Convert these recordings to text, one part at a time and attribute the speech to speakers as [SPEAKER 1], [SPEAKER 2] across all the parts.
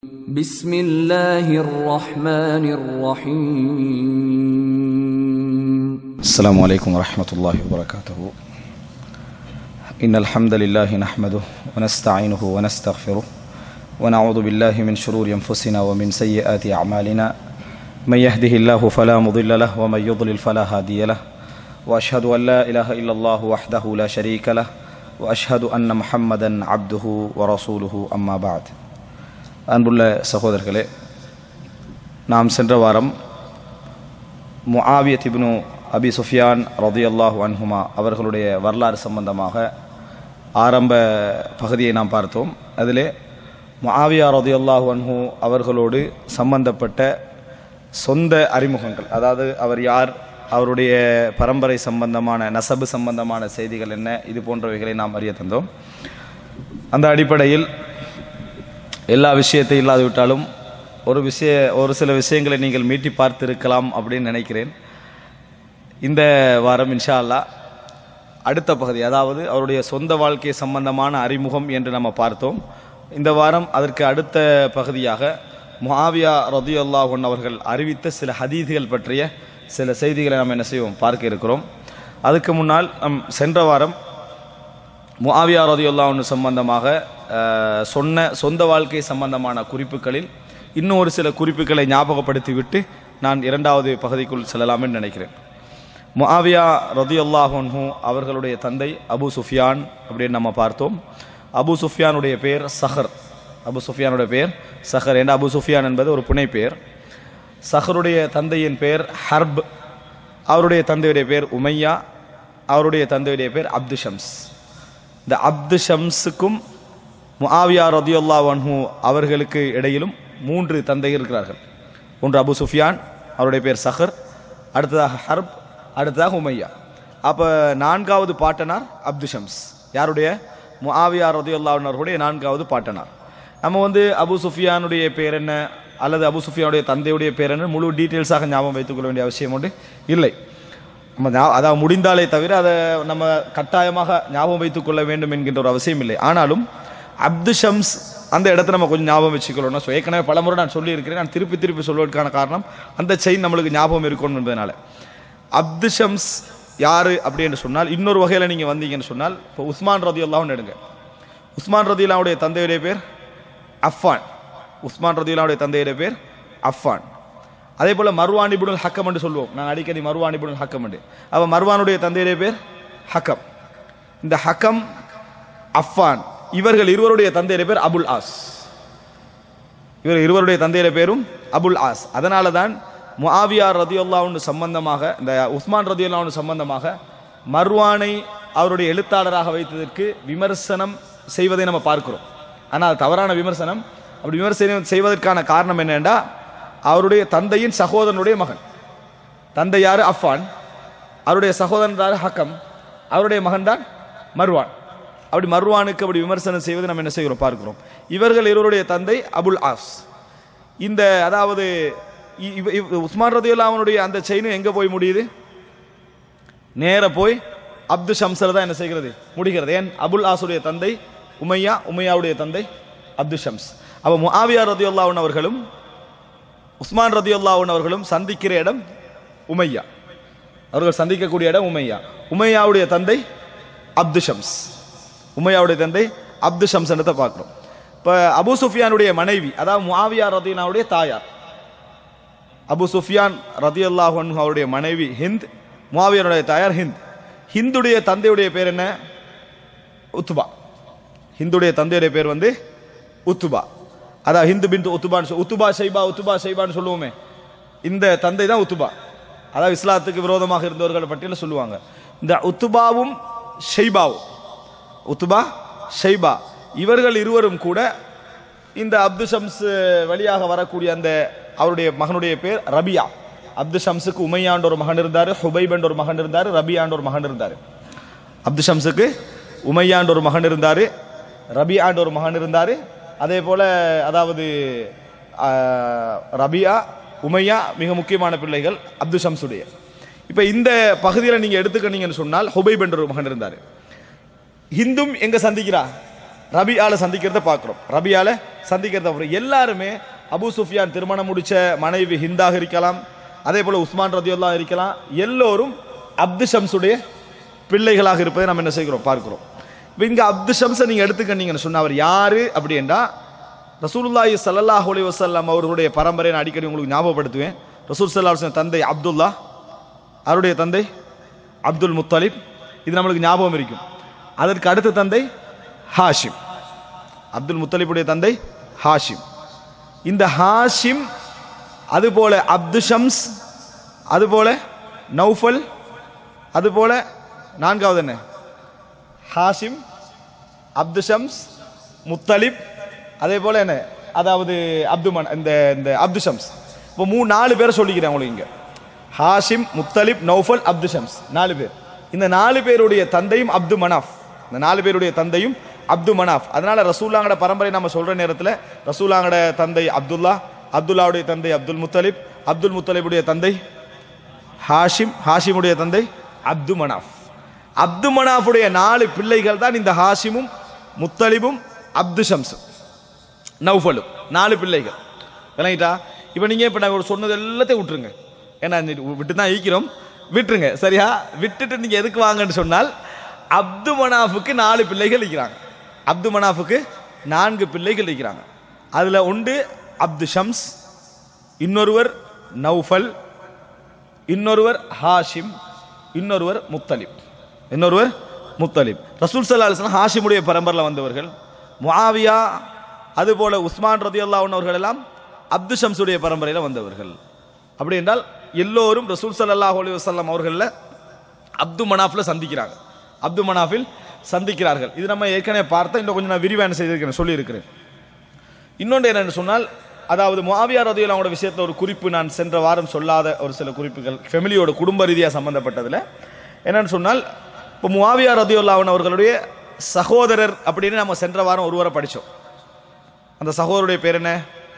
[SPEAKER 1] بسم الله الرحمن الرحيم
[SPEAKER 2] السلام عليكم ورحمة الله وبركاته إن الحمد لله نحمده ونستعينه ونستغفره ونعوذ بالله من شرور أنفسنا ومن سيئات أعمالنا من يهده الله فلا مضل له ومن يضلل فلا هادي له وأشهد أن لا إله إلا الله وحده لا شريك له وأشهد أن محمدا عبده ورسوله أما بعد அன்புள்ள சகோதரர்களே நாம் சென்ற வாரம் முஆவியத் இப்னு அபி சுஃபியான் ரதியல்லாஹு அன்ஹுமா அவர்களுடைய வரலாறு சம்பந்தமாக ஆரம்ப பகுதியை நாம் பார்த்தோம் அதிலே முஆவியா ரதியல்லாஹு அன்ஹு அவர்களோடு சம்பந்தப்பட்ட சொந்த அறிமுகங்கள் அதாவது அவர் யார் அவருடைய பரம்பரை சம்பந்தமான நசபு சம்பந்தமான செய்திகள் என்ன இது போன்றவைகளை நாம் அறிய தந்தோம் அந்த அடிப்படையில் எல்லா விஷயத்தை இல்லாது விட்டாலும் ஒரு விஷய ஒரு சில விஷயங்களை நீங்கள் மீட்டி பார்த்திருக்கலாம் அப்படின்னு நினைக்கிறேன் இந்த வாரம் இன்ஷா அல்லாஹ் அடுத்த பகுதி அதாவது அவருடைய சொந்த வாழ்க்கை சம்பந்தமான அறிமுகம் என்று நம்ம பார்த்தோம் இந்த வாரம் அதற்கு அடுத்த பகுதியாக முஆவியா ரதியுல்லாஹன் அவர்கள் அறிவித்த சில ஹதீதுகள் பற்றிய சில செய்திகளை நாம் என்ன செய்வோம் பார்க்க இருக்கிறோம் அதுக்கு முன்னால் நம் சென்ற வாரம் முஆவியா ரதியுல்லாஹன் சம்பந்தமாக அஹ், சொன்ன சொந்த வாழ்க்கை சம்பந்தமான குறிப்புகளில் இன்னும் ஒரு சில குறிப்புகளை ஞாபகப்படுத்தி விட்டு நான் இரண்டாவது பகுதிக்குள் செல்லலாம் என்று நினைக்கிறேன் முஆவியா ரதியுல்லாஹன்ஹு அவர்களுடைய தந்தை அபு சுஃபியான் அப்படின்னு நம்ம பார்த்தோம் அபு சுஃபியானுடைய பெயர் சஹர் அபு சுஃபியானுடைய பெயர் சஹர் என்ற அபு சுஃபியான் என்பது ஒரு புனை பெயர் சஹருடைய தந்தையின் பெயர் ஹர்ப் அவருடைய தந்தையுடைய பேர் உமையா அவருடைய தந்தையுடைய பேர் அப்து ஷம்ஸ் இந்த அப்து ஷம்ஸுக்கும் முஆவியா ரதியுல்லா அன்ஹு அவர்களுக்கு இடையிலும் மூன்று தந்தைகள் இருக்கிறார்கள் ஒன்று அபு சுஃபியான் அவருடைய பேர் சஹர் அடுத்ததாக ஹர்ப் அடுத்ததாக உமையா அப்போ நான்காவது பாட்டனார் அப்து ஷம்ஸ் யாருடைய முஆவியா ரதியுல்லா அவர்களுடைய நான்காவது பாட்டனார் நம்ம வந்து அபு சுஃபியானுடைய பேர் என்ன அல்லது அபு சுஃபியானுடைய தந்தையுடைய பேர் என்ன முழு டீட்டெயில்ஸாக ஞாபகம் வைத்துக்கொள்ள வேண்டிய அவசியம் உண்டு இல்லை நம்ம ஞா- அதாவது முடிந்தாலே தவிர அதை நம்ம கட்டாயமாக ஞாபகம் வைத்துக் கொள்ள வேண்டும் என்கின்ற ஒரு அவசியம் இல்லை ஆனாலும் அப்து ஷம்ஸ் அந்த இடத்த நம்ம கொஞ்சம் ஞாபகம் வச்சுக்கொள்ளணும் ஸோ ஏற்கனவே பலமுறை நான் சொல்லியிருக்கிறேன் நான் திருப்பி திருப்பி சொல்வதற்கான காரணம் அந்த செயின் நம்மளுக்கு ஞாபகம் இருக்கணும் என்பதனால அப்து ஷம்ஸ் யாரு அப்படி என்று சொன்னால் இன்னொரு வகையில் நீங்கள் வந்தீங்கன்னு சொன்னால் இப்போ உஸ்மான் ரதி அல்லாஹ்னு எடுங்க உஸ்மான் ரதி அல்லாவுடைய தந்தையுடைய பேர் அஃபான் உஸ்மான் ரதி அல்லாவுடைய தந்தையுடைய பேர் அஃபான் அதே போல மர்வான் இப்னுல் ஹக்கம் என்று சொல்லுவோம் நான் அடிக்கடி மர்வான் இப்னுல் ஹக்கம் என்று அவ மர்வானுடைய தந்தையுடைய பேர் ஹக்கம் இந்த ஹக்கம் அஃபான் இவர்கள் இருவருடைய தந்தையுடைய பேர் அபுல் ஆஸ் இவர் இருவருடைய தந்தையுடைய பேரும் அபுல் ஆஸ் அதனால தான் முஆவியா ரதியுல்லாவுன்னு சம்பந்தமாக இந்த உஸ்மான் ரதியுல்லாவுன்னு சம்பந்தமாக மர்வானை அவருடைய எழுத்தாளராக வைத்ததற்கு விமர்சனம் செய்வதை நம்ம பார்க்கிறோம் ஆனால் அது தவறான விமர்சனம் அப்படி விமர்சனம் செய்வதற்கான காரணம் என்னென்றா அவருடைய தந்தையின் சகோதரனுடைய மகன் தந்தை யாரு அஃபான் அவருடைய சகோதரன் யாரு ஹக்கம் அவருடைய மகன் தான் மர்வான் அப்படி மர்வானுக்கு அப்படி விமர்சனம் செய்வது நம்ம என்ன செய்கிறோம் பார்க்கிறோம் இவர்கள் இருவருடைய தந்தை அபுல் ஆஸ் இந்த அதாவது இ- இவ- இவ- உஸ்மான் ரதியுல்லா அவனுடைய அந்த செயினும் எங்க போய் முடியுது நேர போய் அப்து ஷம்சர் தான் என்ன செய்கிறது முடிகிறது ஏன் அபுல் ஆசுடைய தந்தை உமையா உமையாவுடைய தந்தை அப்து ஷம்ஸ் அப்ப முஆவியா ரதியுல்லாஹன் அவர்களும் உஸ்மான் ரதியுல்லாஹன் அவர்களும் சந்திக்கிற இடம் உமையா அவர்கள் சந்திக்கக்கூடிய இடம் உமையா உமையாவுடைய தந்தை அப்து ஷம்ஸ் உமையாவுடைய தந்தை அப்து ஷம்ஸ் என்றதை பார்க்கிறோம் இப்போ அபு சுஃபியானுடைய மனைவி அதாவது முஆவியா ரதியுல்லாவுடைய தாயார் அபு சுஃபியான் ரதியுல்லாஹு அன்ஹு அவருடைய மனைவி ஹிந்த் முஆவியானுடைய தாயார் ஹிந்த் ஹிந்துடைய தந்தையுடைய பேர் என்ன உத்துபா ஹிந்துடைய தந்தையுடைய பேர் வந்து உத்துபா அதான் ஹிந்து பின் உத்துபான்னு சொல் உத்துபா ஷைபா உத்துபா ஷைபான்னு சொல்லுவோமே இந்த தந்தை தான் உத்துபா அதாவது இஸ்லாத்துக்கு விரோதமாக இருந்தவர்கள் பட்டியலில் சொல்லுவாங்க இந்த உத்துபாவும் ஷைபாவும் உத்துபா ஷைபா இவர்கள் இருவரும் கூட இந்த அப்து ஷம்ஸ் வழியாக வரக்கூடிய அந்த அவருடைய மகனுடைய பேர் ரபியா அப்து ஷம்ஸுக்கு உமையாண்ட ஒரு மகன் இருந்தார் ஹுபைப் என்ற ஒரு மகன் இருந்தார் ரபியாண்ட ஒரு மகன் இருந்தார் அப்து ஷம்ஸுக்கு உமையாண்ட ஒரு மகன் இருந்தார் ரபியாண்ட ஒரு மகன் இருந்தார் அதே போல அதாவது ஆஹ், ரபியா உமையா மிக முக்கியமான பிள்ளைகள் அப்து ஷம்ஸுடைய இப்போ இந்த பகுதியில் நீங்கள் எடுத்துக்கிட்டீங்கன்னு சொன்னால் ஹுபைப் என்ற ஒரு மகன் இருந்தார் ஹிந்தும் எங்க சந்திக்கிறா ரபியால சந்திக்கிறத பார்க்குறோம் ரபியால சந்திக்கிறத பார்க்கிறோம். எல்லாருமே அபூ சுஃபியான் திருமணம் முடிச்ச மனைவி ஹிந்தாக இருக்கலாம் அதே போல உஸ்மான் ரதியுல்லா இருக்கலாம் எல்லோரும் அப்து ஷம்ஸுடைய பிள்ளைகளாக இருப்பதை நம்ம என்ன செய்கிறோம் பார்க்கிறோம் இப்போ இங்கே அப்து ஷம்ஸை நீங்கள் எடுத்துக்கிட்டீங்கன்னு சொன்ன அவர் யாரு அப்படின்னா ரசூலுல்லாஹி ஸல்லல்லாஹு அலைஹி வஸல்லம் அவர்களுடைய பரம்பரையை நான் அடிக்கடி உங்களுக்கு ஞாபகப்படுத்துவேன் ரசூல் ஸல்லல்லாஹு அலைஹி வஸல்லம் தந்தை அப்துல்லா அவருடைய தந்தை அப்துல் முத்தலிப் இது நம்மளுக்கு ஞாபகம் இருக்கும் அதற்கு அடுத்த தந்தை ஹாஷிம் அப்துல் முத்தலிப்புடைய தந்தை ஹாஷிம் இந்த ஹாஷிம் அதுபோல அப்து ஷம்ஸ் அதுபோல நௌஃபல் அதுபோல நான்காவது என்ன ஹாஷிம் அப்து ஷம்ஸ் முத்தலிப் அதே போல என்ன அதாவது அப்துமன் இந்த இந்த அப்து ஷம்ஸ் இப்போ மூணு நாலு பேரை சொல்லிக்கிறேன் உங்களுக்கு இங்க ஹாஷிம் முத்தலிப் நௌஃபல் அப்து ஷம்ஸ் நாலு பேர் இந்த நாலு பேருடைய தந்தையும் அப்து மனாஃப் இந்த நாலு பேருடைய தந்தையும் அப்து மனாஃப் அதனால ரசூலாங்கட பரம்பரை நம்ம சொல்ற நேரத்தில் ரசூலாங்கட தந்தை அப்துல்லா அப்துல்லாவுடைய தந்தை அப்துல் முத்தலிப் அப்துல் முத்தலிபுடைய தந்தை ஹாஷிம் ஹாஷிமுடைய தந்தை அப்து மனாஃப் அப்து மனாஃபுடைய நாலு பிள்ளைகள் தான் இந்த ஹாஷிமும் முத்தலிபும் அப்து ஷம்ஸும் நௌஃபலும் நாலு பிள்ளைகள் விளங்கிட்டா இப்போ நீங்கள் இப்போ நான் சொன்னது எல்லாத்தையும் விட்டுருங்க ஏன்னா நீ விட்டு தான் ஈக்கிறோம் விட்டுருங்க சரியா விட்டுட்டு நீங்கள் எதுக்கு வாங்கன்னு சொன்னால் அப்து மனாஃபுக்கு நாலு பிள்ளைகள் இருக்கிறாங்க அப்து மனாஃபுக்கு நான்கு பிள்ளைகள் இருக்கிறாங்க அதில் உண்டு அப்து ஷம்ஸ் இன்னொருவர் நௌஃபல் இன்னொருவர் ஹாஷிம் இன்னொருவர் முத்தலிப் இன்னொருவர் முத்தலிப் ரசூல் சல்லா அலிஸ்லாம் ஹாஷிமுடைய பரம்பரில் வந்தவர்கள் முஆவியா அதுபோல உஸ்மான் ரதி அவர்கள் எல்லாம் அப்து ஷம்ஸுடைய பரம்பரையில் வந்தவர்கள் அப்படி என்றால் எல்லோரும் ரசூல் ஸல்லல்லாஹு அலைஹி வஸல்லம் அவர்களில் அப்து மனாஃபில் சந்திக்கிறாங்க அப்து மனாஃபில் சந்திக்கிறார்கள் இது நம்ம ஏற்கனவே பார்த்த இன்னும் கொஞ்சம் நான் விரிவான செய்திருக்கிறேன் சொல்லியிருக்கிறேன் இன்னொன்று என்னன்னு சொன்னால் அதாவது முஆவியா ரதியுல்லாவோட விஷயத்தில் ஒரு குறிப்பு நான் சென்ற வாரம் சொல்லாத ஒரு சில குறிப்புகள் ஃபெமிலியோட குடும்ப ரீதியாக சம்பந்தப்பட்டதில் என்னன்னு சொன்னால் இப்போ முஆவியா ரதியுல்லாவன் அவர்களுடைய சகோதரர் அப்படின்னு நம்ம சென்ற வாரம் ஒருவரை படித்தோம் அந்த சகோதரருடைய பேர் என்ன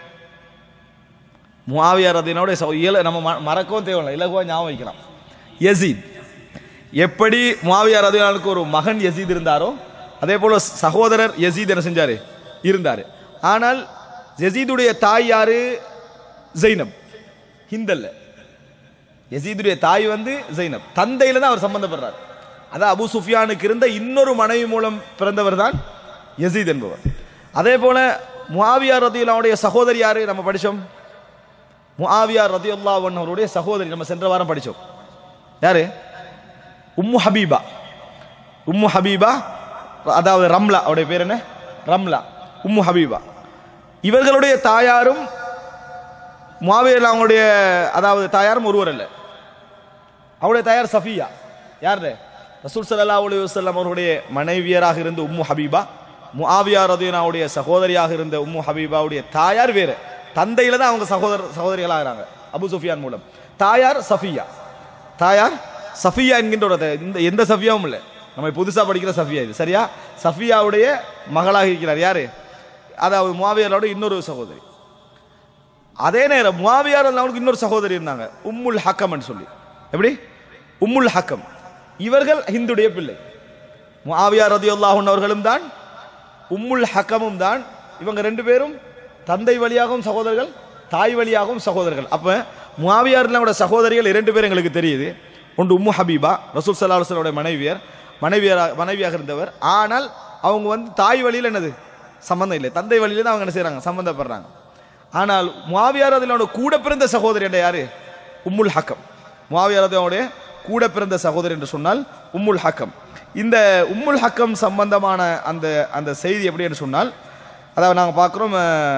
[SPEAKER 2] முஆவியா ரதியனோட இயல நம்ம ம- மறக்கவும் தேவையில்லை இலகுவாக ஞாபகம் வைக்கலாம் யசீத் எப்படி முஆவியா ரதியனுக்கு ஒரு மகன் யசீத் இருந்தாரோ அதே போல சகோதரர் யசீத் என்ன செஞ்சாரு இருந்தார் ஆனால் யசீதுடைய தாய் யாரு ஜெய்னப் ஹிந்தல்ல யசீதுடைய தாய் வந்து ஜெய்னப் தந்தையில தான் அவர் சம்பந்தப்படுறார் அதான் அபு சுஃபியானுக்கு இருந்த இன்னொரு மனைவி மூலம் பிறந்தவர் தான் யசீத் என்பவர் அதே போல முஆவியா ரதியுல்லாவுடைய சகோதரி யாரு நம்ம படிச்சோம் முஆவியா ரதியுல்லா அவருடைய சகோதரி நம்ம சென்ற வாரம் படிச்சோம் யாரு உம்மு ஹபீபா உம்மு ஹபீபா அதாவது ரம்லா அவருடைய பேர் என்ன ரம்லா உம்மு ஹபீபா இவர்களுடைய தாயாரும் முஆவியா அவங்களுடைய அதாவது தாயாரும் ஒருவர் அல்ல அவருடைய தாயார் சஃபியா யார் ரசூல் ஸல்லல்லாஹு அலைஹி வஸல்லம் அவருடைய மனைவியராக இருந்த உம்மு ஹபீபா முஆவியா ரதியனாவுடைய சகோதரியாக இருந்த உம்மு ஹபீபாவுடைய தாயார் வேறு தந்தையில தான் அவங்க சகோதர சகோதரிகளாகிறாங்க அபு சுஃபியான் மூலம் தாயார் சஃபியா தாயார் சஃபியா என்கின்ற ஒரு த- இந்த எந்த சஃபியாவும் இல்லை நம்ம புதுசா படிக்கிற சஃபியா இது சரியா சஃபியாவுடைய மகளாக இருக்கிறார் யாரு அதாவது முஆவியாரோட இன்னொரு சகோதரி அதே நேரம் முவாவியார் அவனுக்கு இன்னொரு சகோதரி இருந்தாங்க உம்முல் ஹக்கம்னு சொல்லி எப்படி உம்முல் ஹக்கம் இவர்கள் ஹிந்துடைய பிள்ளை முஆவியா ரதியுல்லாஹன் அவர்களும் தான் உம்முல் ஹக்கமும் தான் இவங்க ரெண்டு பேரும் தந்தை வழியாகவும் சகோதரர்கள் தாய் வழியாகவும் சகோதரர்கள் அப்ப முஆவியாரோட சகோதரிகள் இரண்டு பேர் எங்களுக்கு தெரியுது ஒன்று உம்மு ஹபீபா ரசூல் சல்லா அலுவலோட மனைவியர் மனைவியரா மனைவியாக இருந்தவர் ஆனால் அவங்க வந்து தாய் வழியில் என்னது சம்பந்தம் இல்லை தந்தை வழியில தான் அவங்க என்ன செய்றாங்க சம்பந்தப்படுறாங்க ஆனால் முவாவியார் அதிலோட கூட பிறந்த சகோதரி என்ற யாரு உம்முல் ஹக்கம் முவாவியார் அவனுடைய கூட பிறந்த சகோதரி என்று சொன்னால் உம்முல் ஹக்கம் இந்த உம்முல் ஹக்கம் சம்பந்தமான அந்த அந்த செய்தி எப்படி என்று சொன்னால் அதாவது நாங்கள் பார்க்குறோம்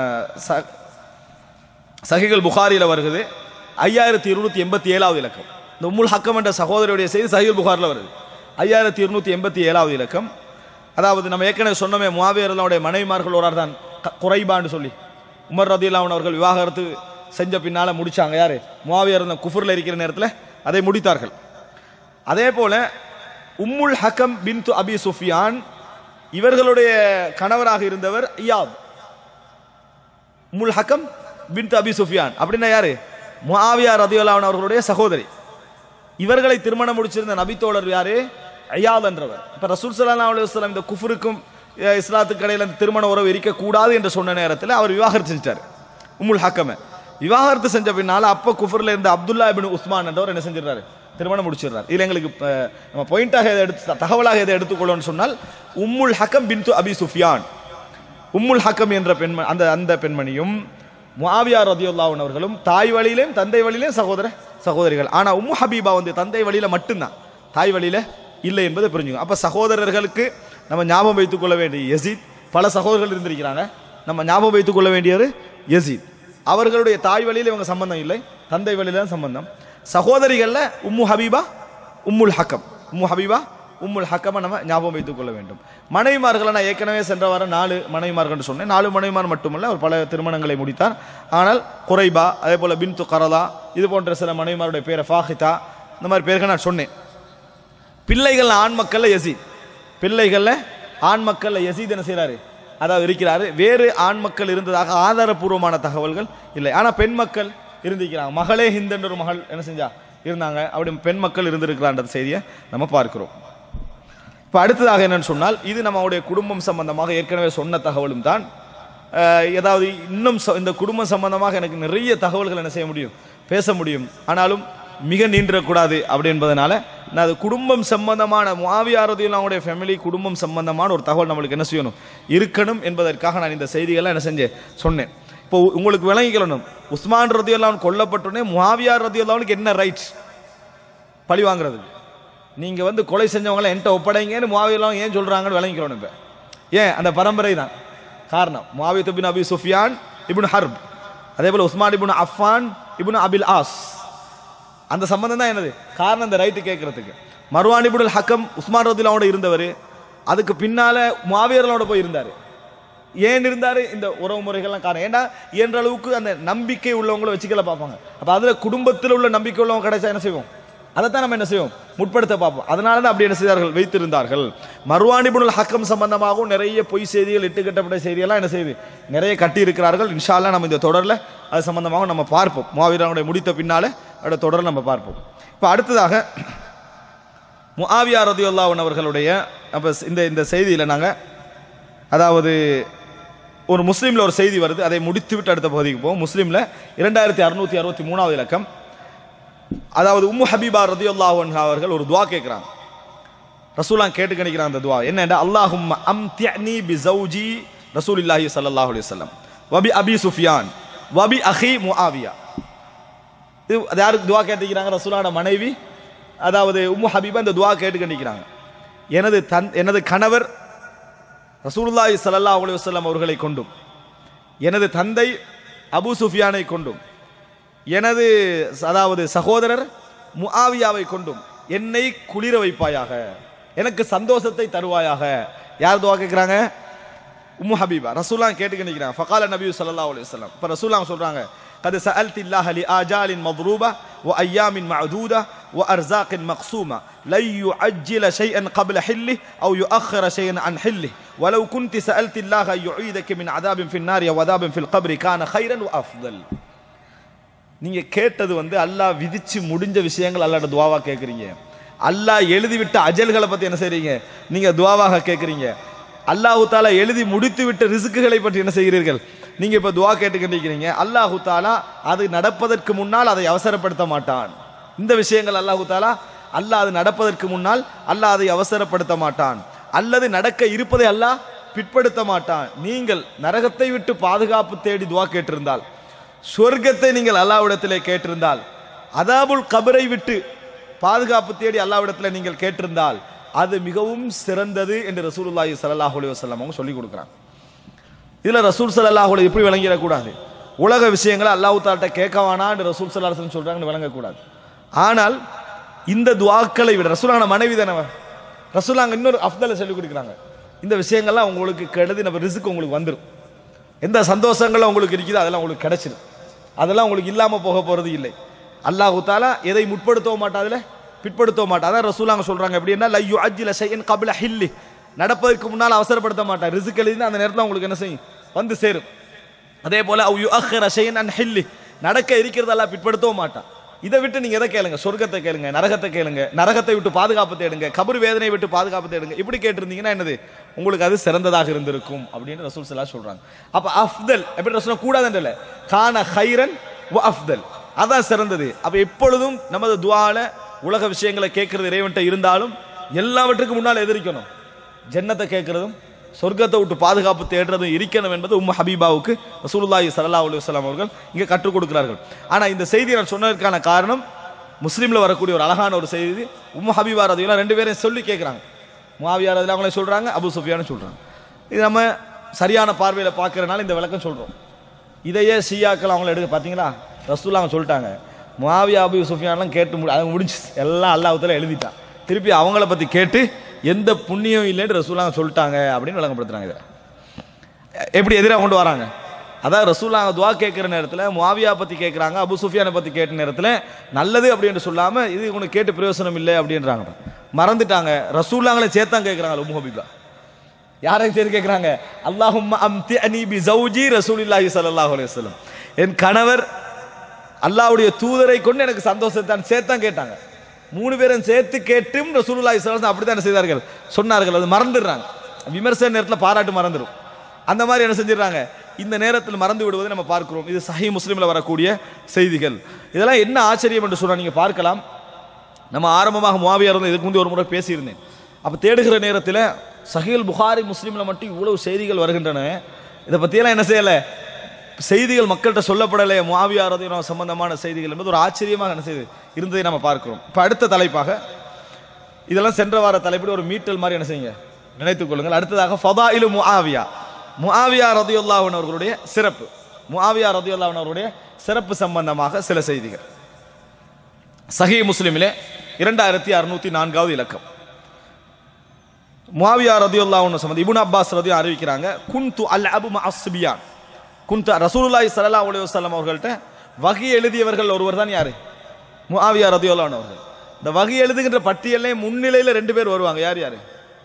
[SPEAKER 2] சஹிகள் புகாரியில் வருகிறது ஐயாயிரத்தி இருநூத்தி எண்பத்தி ஏழாவது இலக்கம் இந்த உம்முல் ஹக்கம் என்ற சகோதரியுடைய செய்தி சஹிகள் புகாரில் வருது ஐயாயிரத்தி இருநூத்தி எண்பத்தி ஏழாவது இலக்கம் அதாவது நம்ம ஏற்கனவே சொன்னோமே முவாவியர்களுடைய மனைவிமார்கள் ஒரு ஆள் தான் க- குறைபான்னு சொல்லி உமர் ரதியுல்லாஹன் அவர்கள் விவாகரத்து செஞ்ச பின்னால முடிச்சாங்க யாரு முவாவியர் இருந்த குஃபுரில் இருக்கிற நேரத்தில் அதை முடித்தார்கள் அதே போல உம்முல் ஹக்கம் பின் அபி சுஃபியான் இவர்களுடைய கணவராக இருந்தவர் இயாத் உம்முல் ஹக்கம் பின் அபி சுஃபியான் அப்படின்னா யாரு முஆவியா ரதியுல்லாஹன் அவர்களுடைய சகோதரி இவர்களை திருமணம் முடிச்சிருந்த நபித்தோழர் யாரு ஐயாத் என்றவர் இப்ப ரசூல் ஸல்லல்லாஹு அலைஹி வஸல்லம் இந்த குஃபருக்கும் அஹ், இஸ்லாத்துக்கு இடையில இந்த திருமண உறவு இருக்கக்கூடாது என்று சொன்ன நேரத்தில் அவர் விவாகரத்து செஞ்சிட்டார் உம்முல் ஹக்கம விவாகரத்து செஞ்ச பின்னால அப்ப குஃபர்ல இருந்த அப்துல்லா இபின் உஸ்மான் என்றவர் என்ன செஞ்சிடறாரு திருமணம் முடிச்சிடுறாரு இதுல எங்களுக்கு இப்ப, நம்ம பாயிண்டாக எதை எடுத்து தகவலாக எதை எடுத்துக்கொள்ளணும்னு சொன்னால் உம்முல் ஹக்கம் பின்து அபி சுஃபியான் உம்முல் ஹக்கம் என்ற பெண்மணி அந்த அந்த பெண்மணியும் முஆவியா ரதியுல்லாஹன் அவர்களும் தாய் வழியிலும் தந்தை வழியிலும் சகோதர சகோதரிகள் ஆனா உம்மு ஹபீபா வந்து தந்தை வழியில மட்டும்தான் தாய் வழியில இல்லை என்பதை புரிஞ்சுங்க அப்ப சகோதரர்களுக்கு நம்ம ஞாபகம் வைத்துக் கொள்ள வேண்டிய யசீத் பல சகோதரர்கள் இருந்திருக்கிறாங்க நம்ம ஞாபகம் வைத்துக் கொள்ள வேண்டியது யசீத் அவர்களுடைய தாய் வழியில இவங்க சம்பந்தம் இல்லை தந்தை வழியில தான் சம்பந்தம் சகோதரிகள்ல உம்மு ஹபீபா உம்முல் ஹக்கம் உம்மு ஹபீபா உம்முல் ஹக்கமை நம்ம ஞாபகம் வைத்துக் கொள்ள வேண்டும் மனைவிமார்களை நான் ஏற்கனவே சென்ற வாரம் நாலு மனைவிமார்கள் சொன்னேன் நாலு மனைவிமார் மட்டுமல்ல அவர் பல திருமணங்களை முடித்தார் ஆனால் குறைபா அதே போல பின்து கரதா இது போன்ற சில மனைவிமாருடைய பேரை ஃபாஹிதா இந்த மாதிரி பேர்கள் நான் சொன்னேன் பிள்ளைகள் ஆண் மக்கள்ல யசீத் பிள்ளைகள்ல ஆண் மக்கள்ல யசீத் என்ன செய்றாரு அதாவது இருக்கிறாரு வேறு ஆண் மக்கள் இருந்ததாக ஆதாரபூர்வமான தகவல்கள் இல்லை ஆனா பெண் மக்கள் இருந்திருக்கிறாங்க மகளே ஹிந்த் என்ற ஒரு மகள் என்ன செஞ்சா இருந்தாங்க அப்படி பெண் மக்கள் இருந்திருக்கிறான்ற செய்தியை நம்ம பார்க்கிறோம் இப்போ அடுத்ததாக என்னன்னு சொன்னால் இது நம்மளுடைய குடும்பம் சம்பந்தமாக ஏற்கனவே சொன்ன தகவலும் தான் அஹ், ஏதாவது இன்னும் சொ- இந்த குடும்பம் சம்பந்தமாக எனக்கு நிறைய தகவல்கள் என்ன செய்ய முடியும் பேச முடியும் ஆனாலும் மிக நீண்டிடக்கூடாது அப்படி என்பதனால நான் அது குடும்பம் சம்பந்தமான மாவியாரதியில் அவங்களுடைய ஃபேமிலி குடும்பம் சம்பந்தமான ஒரு தகவல் நம்மளுக்கு என்ன செய்யணும் இருக்கணும் என்பதற்காக நான் இந்த செய்திகளை என்ன செஞ்சேன் சொன்னேன் இப்போ உங்களுக்கு விளங்கிக்கணும் உஸ்மான் ரதியுல்லான் கொல்லப்பட்டோடனே முவாவியார் ரதியுல்லாவுக்கு என்ன ரைட் பழி வாங்குறதுக்கு நீங்க வந்து கொலை செஞ்சவங்களை என்கிட்ட ஒப்படைங்கன்னு முவாவியெல்லாம் ஏன் சொல்றாங்கன்னு விளங்கிக்கிறோம் இப்ப ஏன் அந்த பரம்பரை தான் காரணம் முவாவியத் பின் அபி சுஃபியான் இப்னு ஹர்ப் அதே போல Uthman ibn Affan ibn Abil Aas அந்த சம்பந்தம் தான் என்னது காரணம் இந்த ரைட்டு கேட்கறதுக்கு மர்வான் இப்னுல் ஹக்கம் உஸ்மான் ரதிலாவோட இருந்தவர் அதுக்கு பின்னால முவாவியர்களோட போய் இருந்தாரு ஏன் இருந்தாரு இந்த உறவு முறைகள்லாம் காரணம் ஏன்னா இயன்ற அளவுக்கு அந்த நம்பிக்கை உள்ளவங்களை வச்சுக்கல பார்ப்பாங்க அப்ப அதுல குடும்பத்தில் உள்ள நம்பிக்கை உள்ளவங்க கிடைச்சா என்ன செய்வோம் அதைத்தான் நம்ம என்ன செய்வோம் முற்படுத்த பார்ப்போம் அதனால தான் அப்படி என்ன செய்தார்கள் வைத்திருந்தார்கள் மர்வானிபுல் ஹக்கம் சம்பந்தமாகவும் நிறைய பொய் செய்திகள் இட்டு கட்டப்பட்ட செய்தியெல்லாம் என்ன செய்யுது நிறைய கட்டி இருக்கிறார்கள் இன்ஷால்லா நம்ம இந்த தொடர்ல அது சம்பந்தமாக நம்ம பார்ப்போம் மாவீரனுடைய முடித்த பின்னால அதோட தொடர் நம்ம பார்ப்போம் இப்போ அடுத்ததாக முஆவியா ரதியுல்லாஹன் அவர்களுடைய அப்ப இந்த இந்த செய்தியில நாங்க அதாவது ஒரு முஸ்லீம்ல ஒரு செய்தி வருது அதை முடித்துவிட்டு அடுத்த பகுதிக்கு போவோம் முஸ்லீம்ல இரண்டாயிரத்தி அறுநூத்தி அறுபத்தி மூணாவது இலக்கம் அதாவது உம்மு ஹபீபா ரதியுல்லாஹு அன்ஹா அவர்கள் ஒரு துவா கேட்கிறாங்க ரசூலாம் கேட்டு கணிக்கிறாங்க அந்த துவா என்னடா அல்லாஹும் அம்தியனி பி ஜௌஜி ரசூலில்லாஹி ஸல்லல்லாஹு அலைஹி வஸல்லம் வபி அபி சுஃபியான் வபி அஹி முஆவியா இது அது யாருக்கு துவா கேட்டுக்கிறாங்க ரசூலான மனைவி அதாவது உம்மு ஹபீபா இந்த துவா கேட்டு கண்டிக்கிறாங்க எனது தன் எனது கணவர் ரசூலுல்லாஹி ஸல்லல்லாஹு அலைஹி வஸல்லம் அவர்களை கொண்டும் எனது தந்தை அபூ சுஃபியானை கொண்டும் எனது அதாவது சகோதரர் முஆவியாவை கொண்டும் என்னை குளிர வைப்பாயாக எனக்கு சந்தோஷத்தை தருவாயாக யார் துவா கேட்குறாங்க உம்மு ஹபீபா ரசூலாம் கேட்டு நிற்கிறாங்க ஃபகால நபி ஸல்லல்லாஹு அலைஹி வஸல்லம் இப்போ ரசூலாம் சொல்றாங்க قد سألت الله لآجال مضروبة وأيام معدودة وأرزاق مقسومة لن يعجل شيئا قبل حله أو يؤخر شيئا عن حله ولو كنت سألت الله أن يعيدك من عذاب في النار وعذاب في القبر كان خيرا وأفضل நீங்க கேட்டது வந்து அல்லாஹ் விதிச்சு முடிஞ்ச விஷயங்கள் அல்லாட துவாவா கேட்குறீங்க அல்லாஹ் எழுதிவிட்ட அஜல்களை பத்தி என்ன செய்றீங்க நீங்க துவாவாக கேட்குறீங்க அல்லாஹு தாலா எழுதி முடித்து விட்ட ரிசுக்குகளை பற்றி என்ன செய்கிறீர்கள் நீங்க இப்ப துவா கேட்டுக்கிட்டு அல்லாஹு தாலா அது நடப்பதற்கு முன்னால் அதை அவசரப்படுத்த மாட்டான் இந்த விஷயங்கள் அல்லாஹு தாலா அல்லாஹ் அது நடப்பதற்கு முன்னால் அல்லாஹ் அதை அவசரப்படுத்த மாட்டான் அல்லது நடக்க இருப்பதை அல்லாஹ் பிற்படுத்த மாட்டான் நீங்கள் நரகத்தை விட்டு பாதுகாப்பு தேடி துவா கேட்டிருந்தால் சொர்க்கத்தை நீங்கள் அல்லாவிடத்திலே கேட்டிருந்தால் அதாபுல் கபரை விட்டு பாதுகாப்பு தேடி அல்லாவிடத்தில் நீங்கள் கேட்டிருந்தால் அது மிகவும் சிறந்தது என்று ரசூலுல்லாஹி ஸல்லல்லாஹு அலைஹி வஸல்லம் அவங்க சொல்லி கொடுக்குறாங்க இதுல ரசூல் ஸல்லல்லாஹு அலைஹி எப்படி விளங்கிடக்கூடாது உலக விஷயங்களை அல்லாஹ் தால்கிட்ட கேட்க வேணான்னு ரசூல் ஸல்லல்லாஹு அலைஹி வஸல்லம் சொல்றாங்கன்னு விளங்கக்கூடாது ஆனால் இந்த துவாக்களை விட ரசூலான மனைவி தானே அவ. ரசூலாங்க இன்னொரு அஃப்தலை சொல்லி கொடுக்குறாங்க இந்த விஷயங்கள்லாம் உங்களுக்கு கெடுதி நம்ம ரிசுக்கு உங்களுக்கு வந்துடும் எந்த சந்தோஷங்கள் உங்களுக்கு இருக்குதோ அதெல்லாம் உங்களுக்கு கிடைச்சிடும் அதெல்லாம் உங்களுக்கு இல்லாம போக போறது இல்லை அல்லாஹு தாலா எதை முற்படுத்தவும் மாட்டா அதுல பிற்படுத்தவும் மாட்டா அதான் ரசூலாங்க சொல்றாங்க எப்படின்னா லையு அஜில ஷையன் கபில ஹில்லி நடப்பதற்கு முன்னால் அவசரப்படுத்த மாட்டார் ரிசுக் எழுதி அந்த நேரத்தில் உங்களுக்கு என்ன செய்யும் வந்து சேரும் அதே போல அவ் யுஅkhira ஷையன் அன் ஹில்லி நடக்க இருக்கிறதெல்லாம் பிற்படுத்தவும் மாட்டான் இதை விட்டு நீங்க எதை கேளுங்க சொர்க்கத்தை கேளுங்க நரகத்தை கேளுங்க நரகத்தை விட்டு பாதுகாப்பு தேடுங்க கபர் வேதனை விட்டு பாதுகாப்பு தேடுங்க இப்படி கேட்டிருந்தீங்கன்னா என்னது உங்களுக்கு அது சிறந்ததாக இருந்திருக்கும் அப்படின்னு ரசூல் சல்லா சொல்றாங்க அப்ப அஃப்தல் எப்படி ரசூல் கூடாதுன்றல கான ஹைரன் வ அஃப்தல் அதான் சிறந்தது அப்ப எப்பொழுதும் நமது துவால உலக விஷயங்களை கேட்கறது இறைவன்ட்ட இருந்தாலும் எல்லாவற்றுக்கும் முன்னால் எதிரிக்கணும் ஜன்னத்தை கேட்கறதும் சொர்க்கத்தை விட்டு பாதுகாப்பு தேடுறதும் இருக்கணும் என்பது உம்மு ஹபீபாவுக்கு ரசூலுல்லாஹி ஸல்லல்லாஹு அலைஹி வஸல்லம் அவர்கள் இங்கே கற்றுக் கொடுக்கிறார்கள் ஆனா இந்த செய்தியை நான் சொன்னதற்கான காரணம் முஸ்லீம்ல வரக்கூடிய ஒரு அழகான ஒரு செய்தி உம்மு ஹபீபா ரதியெல்லாம் ரெண்டு பேரையும் சொல்லி கேட்குறாங்க முஆவியா ரதியல்லாஹு அவங்களே சொல்றாங்க அபு சுஃபியான்னு சொல்றாங்க இது நம்ம சரியான பார்வையில பார்க்கறனால இந்த விளக்கம் சொல்றோம் இதையே ஷியாக்கள் அவங்கள எடுக்க பார்த்தீங்களா ரசூல் அவங்க சொல்லிட்டாங்க முஆவியா அபு சுஃபியான்லாம் கேட்டு முடி அது முடிஞ்சு எல்லாம் அல்லாஹ்வுத்தால எழுதிட்டான் திருப்பி அவங்கள பத்தி கேட்டு எந்த புண்ணியம் இல்லைன்னு ரசூலாங்க சொல்லிட்டாங்க அப்படின்னு விளங்கப்படுத்துறாங்க இதை எப்படி எதிராக கொண்டு வராங்க அதான் ரசூலாங்க துவா கேட்குற நேரத்தில் முஆவியா பற்றி கேட்குறாங்க அபு சுஃபியானை பற்றி கேட்ட நேரத்தில் நல்லது அப்படின்னு சொல்லாமல் இது உனக்கு கேட்டு பிரயோசனம் இல்லை அப்படின்றாங்க மறந்துட்டாங்க ரசூலாங்களே சேர்த்தான் கேட்குறாங்க உம்மு ஹபீபா யாரையும் சேர்த்து கேட்குறாங்க அல்லாஹும் அம்தி அனி பி ஜவுஜி ரசூலில்லாஹி ஸல்லல்லாஹு அலைஹி வஸல்லம் என் கணவர் அல்லாஹ்வுடைய தூதரை கொண்டு எனக்கு சந்தோஷத்தை சேர்த்தான் கேட்டாங்க மூணு பேரும் சேர்த்து கேட்டும் ரசூலுல்லாஹி ஸல்லல்லாஹு அலைஹி அப்படித்தான் செய்தார்கள் சொன்னார்கள் அது மறந்துடுறாங்க விமர்சன நேரத்தில் பாராட்டு மறந்துடும் அந்த மாதிரி என்ன செஞ்சிடறாங்க இந்த நேரத்தில் மறந்து விடுவதை நம்ம பார்க்கிறோம் இது சஹி முஸ்லீம்ல வரக்கூடிய செய்திகள் இதெல்லாம் என்ன ஆச்சரியம் என்று சொன்னா நீங்க பார்க்கலாம் நம்ம ஆரம்பமாக முவாவியா இருந்து இதுக்கு முந்தைய ஒரு முறை பேசியிருந்தேன் அப்போ தேடுகிற நேரத்தில் சஹீல் புகாரி முஸ்லீம்ல மட்டும் இவ்வளவு செய்திகள் வருகின்றன இதை பற்றியெல்லாம் என்ன செய்யலை செய்திகள் மக்கள்கிட்ட சொல்லப்படலை முவாவியா ரதியம் சம்பந்தமான செய்திகள் என்பது ஒரு ஆச்சரியமாக என்ன செய்து இருந்ததை நம்ம பார்க்கிறோம் இப்போ அடுத்த தலைப்பாக இதெல்லாம் சென்ற வார தலைப்படி ஒரு மீட்டல் மாதிரி என்ன செய்யுங்க நினைத்துக் கொள்ளுங்கள் அடுத்ததாக ஃபதாயிலு முஆவியா முஆவியா ரதியுல்லாஹன் அவர்களுடைய சிறப்பு முஆவியா ரதியுல்லாஹன் அவர்களுடைய சிறப்பு சம்பந்தமாக சில செய்திகள் சஹி முஸ்லிமிலே இரண்டாயிரத்தி அறுநூத்தி நான்காவது இலக்கம் முஆவியா ரதியுல்லாஹன் சம்பந்த இப்னு அப்பாஸ் ரதியும் அறிவிக்கிறாங்க குன்து அல் அபு மஅஸ்பியான் குன்து ரசூலுல்லாஹி ஸல்லல்லாஹு அலைஹி வஸல்லம் அவர்கள்ட்ட வகி எழுதியவர்கள் ஒருவர் தான் யாரு முஆவியா ரதியுல்லாஹன் அவர்கள் இந்த வகி எழுதுகின்ற பட்டியலே முன்னிலையில ரெண்டு பேர் வருவாங்க யார் யாரு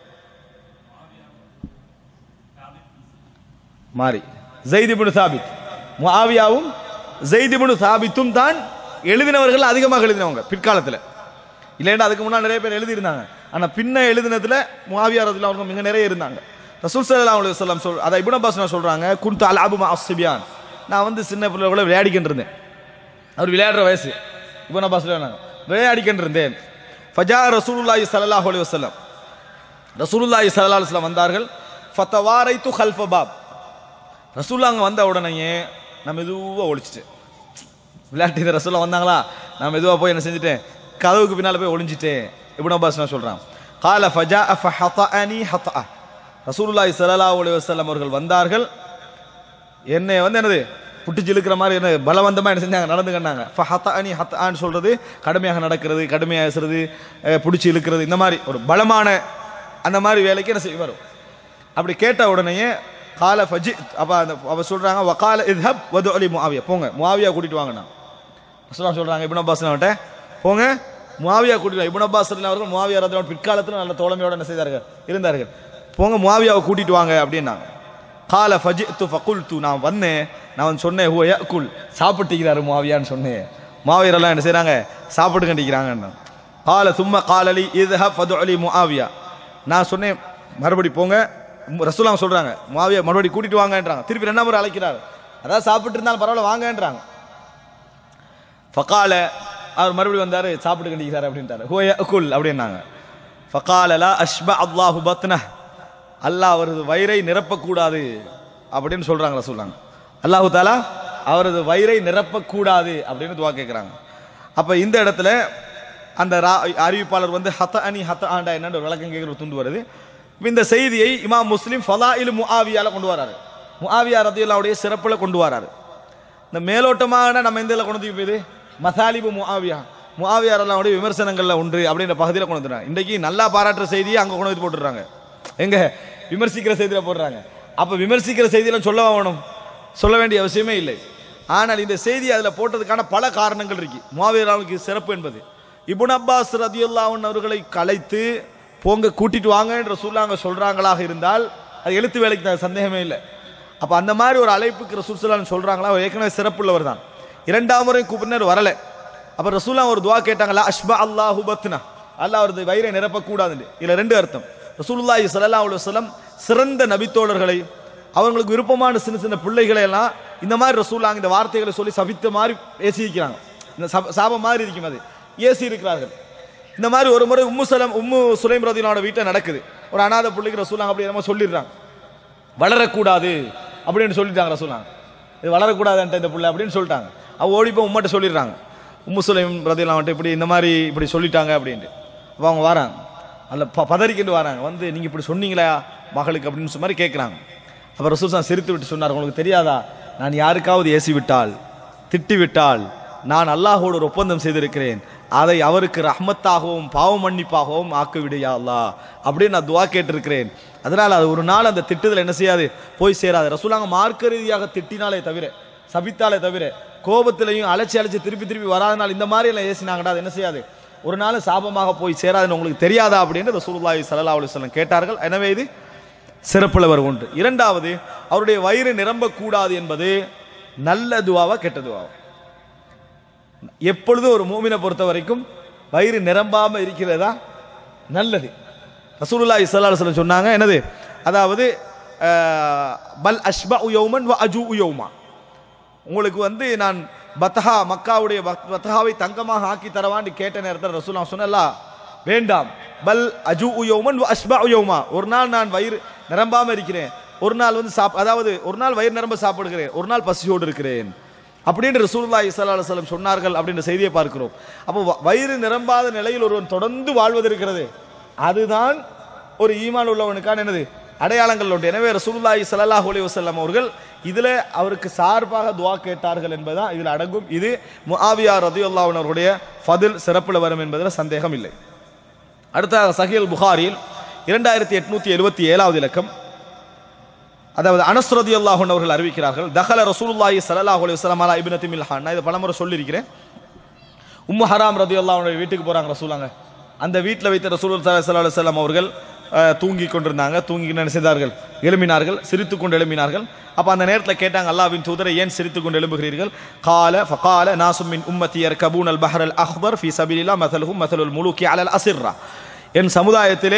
[SPEAKER 2] மாறி ஜெய்திபுனு சாபித் முஆவியாவும் ஜெய்திபுனு சாபித்தும் தான் எழுதினவர்கள் அதிகமாக எழுதினவங்க பிற்காலத்தில் இல்லைன்னா அதுக்கு முன்னாடி நிறைய பேர் எழுதியிருந்தாங்க ஆனால் பின்ன எழுதினதுல முஆவியா ரதில் அவங்க மிக நிறைய இருந்தாங்க ரசூல் சல்லா அலி வல்லம் சொல் அதை இபுன் அப்பாஸ் நான் சொல்றாங்க குன்து அல் அபு அஸ்பியான் நான் வந்து சின்ன பிள்ளை கூட விளையாடிக்கிட்டு இருந்தேன் அவர் விளையாடுற வயசு இபுன் அப்பாஸ் சொன்னாங்க விளையாடிக்கிட்டு இருந்தேன் ஃபஜா ரசூலுல்லாஹி ஸல்லல்லாஹு அலைஹி வஸல்லம் ரசூலுல்லாஹி ஸல்லல்லாஹு அலைஹி வஸல்லம் வந்தார்கள் ஃபதவாரைத்து கல்ஃப பாப் ரசூல்லா அங்கே வந்த உடனேயே நான் மெதுவாக ஒழிச்சிட்டேன் விளையாட்டு இந்த ரசூல்லா வந்தாங்களா நான் மெதுவாக போய் என்ன செஞ்சுட்டேன் கதவுக்கு பின்னால் போய் ஒளிஞ்சிட்டேன் இப்னு அப்பாஸ் நான் சொல்கிறான் கால ஃபஜா ஃபஹதஅனி ஹதஅ ரசூலுல்லாஹி ஸல்லல்லாஹு அலைஹி வஸல்லம் அவர்கள் வந்தார்கள் என்னை வந்து என்னது புட்டிச்சு இழுக்கிற மாதிரி என்ன பலவந்தமாக என்ன செஞ்சாங்க நடந்துக்கினாங்க ஃபஹதஅனி ஹத்ஆன்னு சொல்றது கடுமையாக நடக்கிறது கடுமையாக பேசுறது அஹ், பிடிச்சி இழுக்கிறது இந்த மாதிரி ஒரு பலமான அந்த மாதிரி வேலைக்கு என்ன செய்ய வரும் அப்படி கேட்ட உடனேயே கால ஃபஜி அப்போ அந்த அவ சொல்றாங்க வகால இத்ஹப் வது அலி முஆவியா போங்க முஆவியா கூட்டிட்டு வாங்கண்ணா ரசூலுல்லாஹ் சொல்றாங்க இப்னு அப்பாஸ் அவன்கிட்ட போங்க முஆவியா கூட்டிட்டு வா. இப்னு அப்பாஸ் ரலியல்லாஹு அவர்கள் முஆவியா ரலியல்லாஹு பிற்காலத்தில் நல்ல தோழமையோட என்ன செய்தார்கள் இருந்தார்கள் போங்க முஆவியாவை கூட்டிட்டு வாங்க அப்படின்னாங்க கால ஃபஜித்து ஃபகுல்து நான் வந்தேன் நான் வந்து சொன்னேன் ஹுவ யக்குல் சாப்பிட்டுக்கிறாரு முஆவியான்னு சொன்னேன் முஆவியரெல்லாம் என்ன செய்றாங்க சாப்பிட்டு கண்டிக்கிறாங்க கால சும்மா காலலி இத்ஹப் வது அலி முஆவியா நான் சொன்னேன் மறுபடி போங்க ரசூலாம் சொல்றாங்க முஆவியா மறுபடி கூட்டிட்டு வாங்கன்றாங்க திருப்பி ரெண்டாம் முறை அழைக்கிறார் அதாவது சாப்பிட்டு இருந்தாலும் பரவாயில்ல வாங்கன்றாங்க ஃபகால அவர் மறுபடியும் வந்தாரு சாப்பிட்டு கண்டிக்கிறார் அப்படின்ட்டாரு ஹோ குல் அப்படின்னாங்க ஃபகால லா அஷ்ப அல்லாஹு பத்ன அல்லாஹ் அவரது வயிறை நிரப்பக்கூடாது அப்படின்னு சொல்றாங்க சொல்றாங்க அல்லாஹு தாலா அவரது வயிறை நிரப்பக்கூடாது அப்படின்னு துவா கேட்குறாங்க அப்ப இந்த இடத்துல அந்த ரா- அறிவிப்பாளர் வந்து ஹத்த அனி ஹத்த ஆண்டா என்னன்னு ஒரு விளக்கம் கேட்குற துண்டு வருது இப்ப இந்த செய்தியை இமாம் முஸ்லிம் ஃபலாயிலு முஆவியால கொண்டு வராரு முஆவியா ரதியுல்லாவுடைய சிறப்புல கொண்டு வராரு இந்த மேலோட்டமான நம்ம எந்த இதில் கொண்டு வந்து போயுது மசாலிபு முஆவியா முஆவியா ரல்லாவுடைய விமர்சனங்கள்ல ஒன்று அப்படின்ற பகுதியில் கொண்டு வந்துடுறாங்க இன்றைக்கு நல்லா பாராட்டுற செய்தியை அங்கே கொண்டு வந்து போட்டுடுறாங்க எங்க விமர்சிக்கிற செய்தியில் போடுறாங்க அப்போ விமர்சிக்கிற செய்தியெல்லாம் சொல்லவா வேணும் சொல்ல வேண்டிய அவசியமே இல்லை ஆனால் இந்த செய்தி அதில் போட்டதுக்கான பல காரணங்கள் இருக்கு முஆவியாவுக்கு சிறப்பு என்பது இப்னு அப்பாஸ் ரதியுல்லாஹன் அவர்களை கலைத்து போங்க கூட்டிட்டு வாங்க என்ற சொல்லாங்க சொல்றாங்களாக இருந்தால் அது எழுத்து வேலைக்கு தான் சந்தேகமே இல்லை அப்ப அந்த மாதிரி ஒரு அழைப்புக்கு ரசூல் சொல்றாங்களா அவர் ஏற்கனவே சிறப்புள்ளவர் தான் இரண்டாம் முறை கூப்பினர் வரல அப்ப ரசூலா ஒரு துவா கேட்டாங்களா அஷ்பா அல்லாஹு பத்னா அல்லாஹ் அவரது வயிறை நிரப்பக்கூடாதுன்னு இதுல ரெண்டு அர்த்தம் ரசூலுல்லாஹி ஸல்லல்லாஹு அலைஹி வஸல்லம் சிறந்த நபித்தோழர்களை அவங்களுக்கு விருப்பமான சின்ன சின்ன பிள்ளைகளை எல்லாம் இந்த மாதிரி ரசூலாங்க இந்த வார்த்தைகளை சொல்லி சபித்த மாதிரி ஏசிக்கிறாங்க இந்த சப- சாபம் மாதிரி இருக்கும் அது ஏசி இருக்கிறார்கள் இந்த மாதிரி ஒரு முறை உம்மு சலம் உம்மு சுலைம் ரதினோட வீட்டில் நடக்குது ஒரு அனாதை பிள்ளைக்கு ரசூலாங்க அப்படி என்னமோ சொல்லிடுறாங்க வளரக்கூடாது அப்படின்னு சொல்லிட்டாங்க ரசூலாங்க இது வளரக்கூடாதுன்ட்டு இந்த பிள்ளை அப்படின்னு சொல்லிட்டாங்க அவ ஓடி போய் உம்மட்ட சொல்லிடுறாங்க உம்மு சுலைம் ரதிலாம் வந்துட்டு இப்படி இந்த மாதிரி இப்படி சொல்லிட்டாங்க அப்படின்ட்டு அப்போ அவங்க வராங்க அதில் ப பதறிக்கிட்டு வராங்க வந்து நீங்கள் இப்படி சொன்னீங்களா மகளுக்கு அப்படின்னு சொன்ன மாதிரி கேட்குறாங்க அப்போ ரசூல் சிரித்து விட்டு சொன்னார் உங்களுக்கு தெரியாதா நான் யாருக்காவது ஏசி விட்டால் திட்டி விட்டால் நான் அல்லாஹோடு ஒரு ஒப்பந்தம் செய்திருக்கிறேன் அதை அவருக்கு ரஹ்மத்தாகவும் பாவ மன்னிப்பாகவும் ஆக்கிவிடு யா அல்லாஹ் அப்படின்னு நான் துவா கேட்டிருக்கிறேன் அதனால் அது ஒரு நாள் அந்த திட்டுதல் என்ன செய்யாது போய் சேராது ரசூலாங்க மார்க்க ரீதியாக திட்டினாலே தவிர சபித்தாலே தவிர கோபத்திலையும் அலைச்சி அலைச்சி திருப்பி திருப்பி வராதனால் இந்த மாதிரி எல்லாம் ஏசினாங்கடா அது என்ன செய்யாது ஒரு நாள் சாபமாக போய் சேராதுன்னு உங்களுக்கு தெரியாதா அப்படின்னு ரசூலுல்லாஹி ஸல்லல்லாஹு அலைஹி வஸல்லம் கேட்டார்கள் எனவே இது சிறப்புள்ளவர் ஒன்று இரண்டாவது அவருடைய வயிறு நிரம்பக்கூடாது என்பது நல்ல துவாவா கெட்ட துவாவா எப்பொழுதும் ஒரு மூமினை பொறுத்த வரைக்கும் வயிறு நிரம்பாம இருக்கிறதா நல்லது ரசூலுல்லாஹி ஸல்லல்லாஹு அலைஹி வஸல்லம் சொன்னாங்க என்னது அதாவது அஹ், பல் அஷ்பா யௌமன் வ அஜு யௌமா உங்களுக்கு வந்து நான் பத்தஹா மக்காவுடைய பத்- பத்தஹாவை தங்கமாக ஆக்கி தரவான்னு கேட்ட நேரத்தில் ரசூலா சொன்னல்லா வேண்டாம் பல் அஜு யௌமன் வ அஷ்பா யௌமா ஒரு நாள் நான் வயிறு நிரம்பாம இருக்கிறேன் ஒரு நாள் வந்து சாப் அதாவது ஒரு நாள் வயிறு நிரம்ப சாப்பிடுகிறேன் ஒரு நாள் பசியோடு இருக்கிறேன் அப்படின்னு ரசூலுல்லாஹி ஸல்லல்லாஹு அலைஹி வஸல்லம் சொன்னார்கள் அப்படின்ற செய்தியை பார்க்கிறோம் அப்போ வ- வயிறு நிரம்பாத நிலையில் ஒருவன் தொடர்ந்து வாழ்வது இருக்கிறது அதுதான் ஒரு ஈமான் உள்ளவனுக்கான என்னது அடையாளங்கள் உண்டு எனவே ரசூலுல்லாஹி ஸல்லல்லாஹு அலைஹி வஸல்லம் அவர்கள் இதுல அவருக்கு சார்பாக துஆ கேட்டார்கள் என்பதுதான் இதில் அடங்கும் இது முஆவியா ரதியுல்லாஹு அன்ஹு அவர்களுடைய ஃபதில் சிறப்புல வரும் என்பதில் சந்தேகம் இல்லை அடுத்ததாக சஹீல் புகாரில் இரண்டாயிரத்தி எட்நூத்தி எழுபத்தி ஏழாவது இலக்கம் அதாவது அனஸ் ரதியுல்லாஹு அன்ஹு அவர்கள் அறிவிக்கிறார்கள் தஹல ரசூலுல்லாஹி ஸல்லல்லாஹு அலைஹி வஸல்லம் அலா இப்னதி மில்ஹான் நான் இதை பலமுறை சொல்லியிருக்கிறேன் உம்மு ஹராம் ரதியுல்லாஹு அன்ஹு வீட்டுக்கு போறாங்க ரசூலாங்க அந்த வீட்டில் வைத்த ரசூல் சல்லா அலுவலம் அவர்கள் அஹ், தூங்கி கொண்டிருந்தாங்க தூங்கி என்ன செய்தார்கள் எழும்பினார்கள் சிரித்து கொண்டு எழும்பினார்கள் அப்போ அந்த நேரத்தில் கேட்டாங்க அல்லாவின் தூதரை ஏன் சிரித்து கொண்டு எழும்புகிறீர்கள் கால ஃபகால நாசும் மின் உம்மத்தியர் கபூன் அல் பஹர் அல் அஹ்பர் ஃபி சபிலில்லா மதலுஹும் மதலுல் முலுக்கி அலல் அசிர்ரா என் சமுதாயத்திலே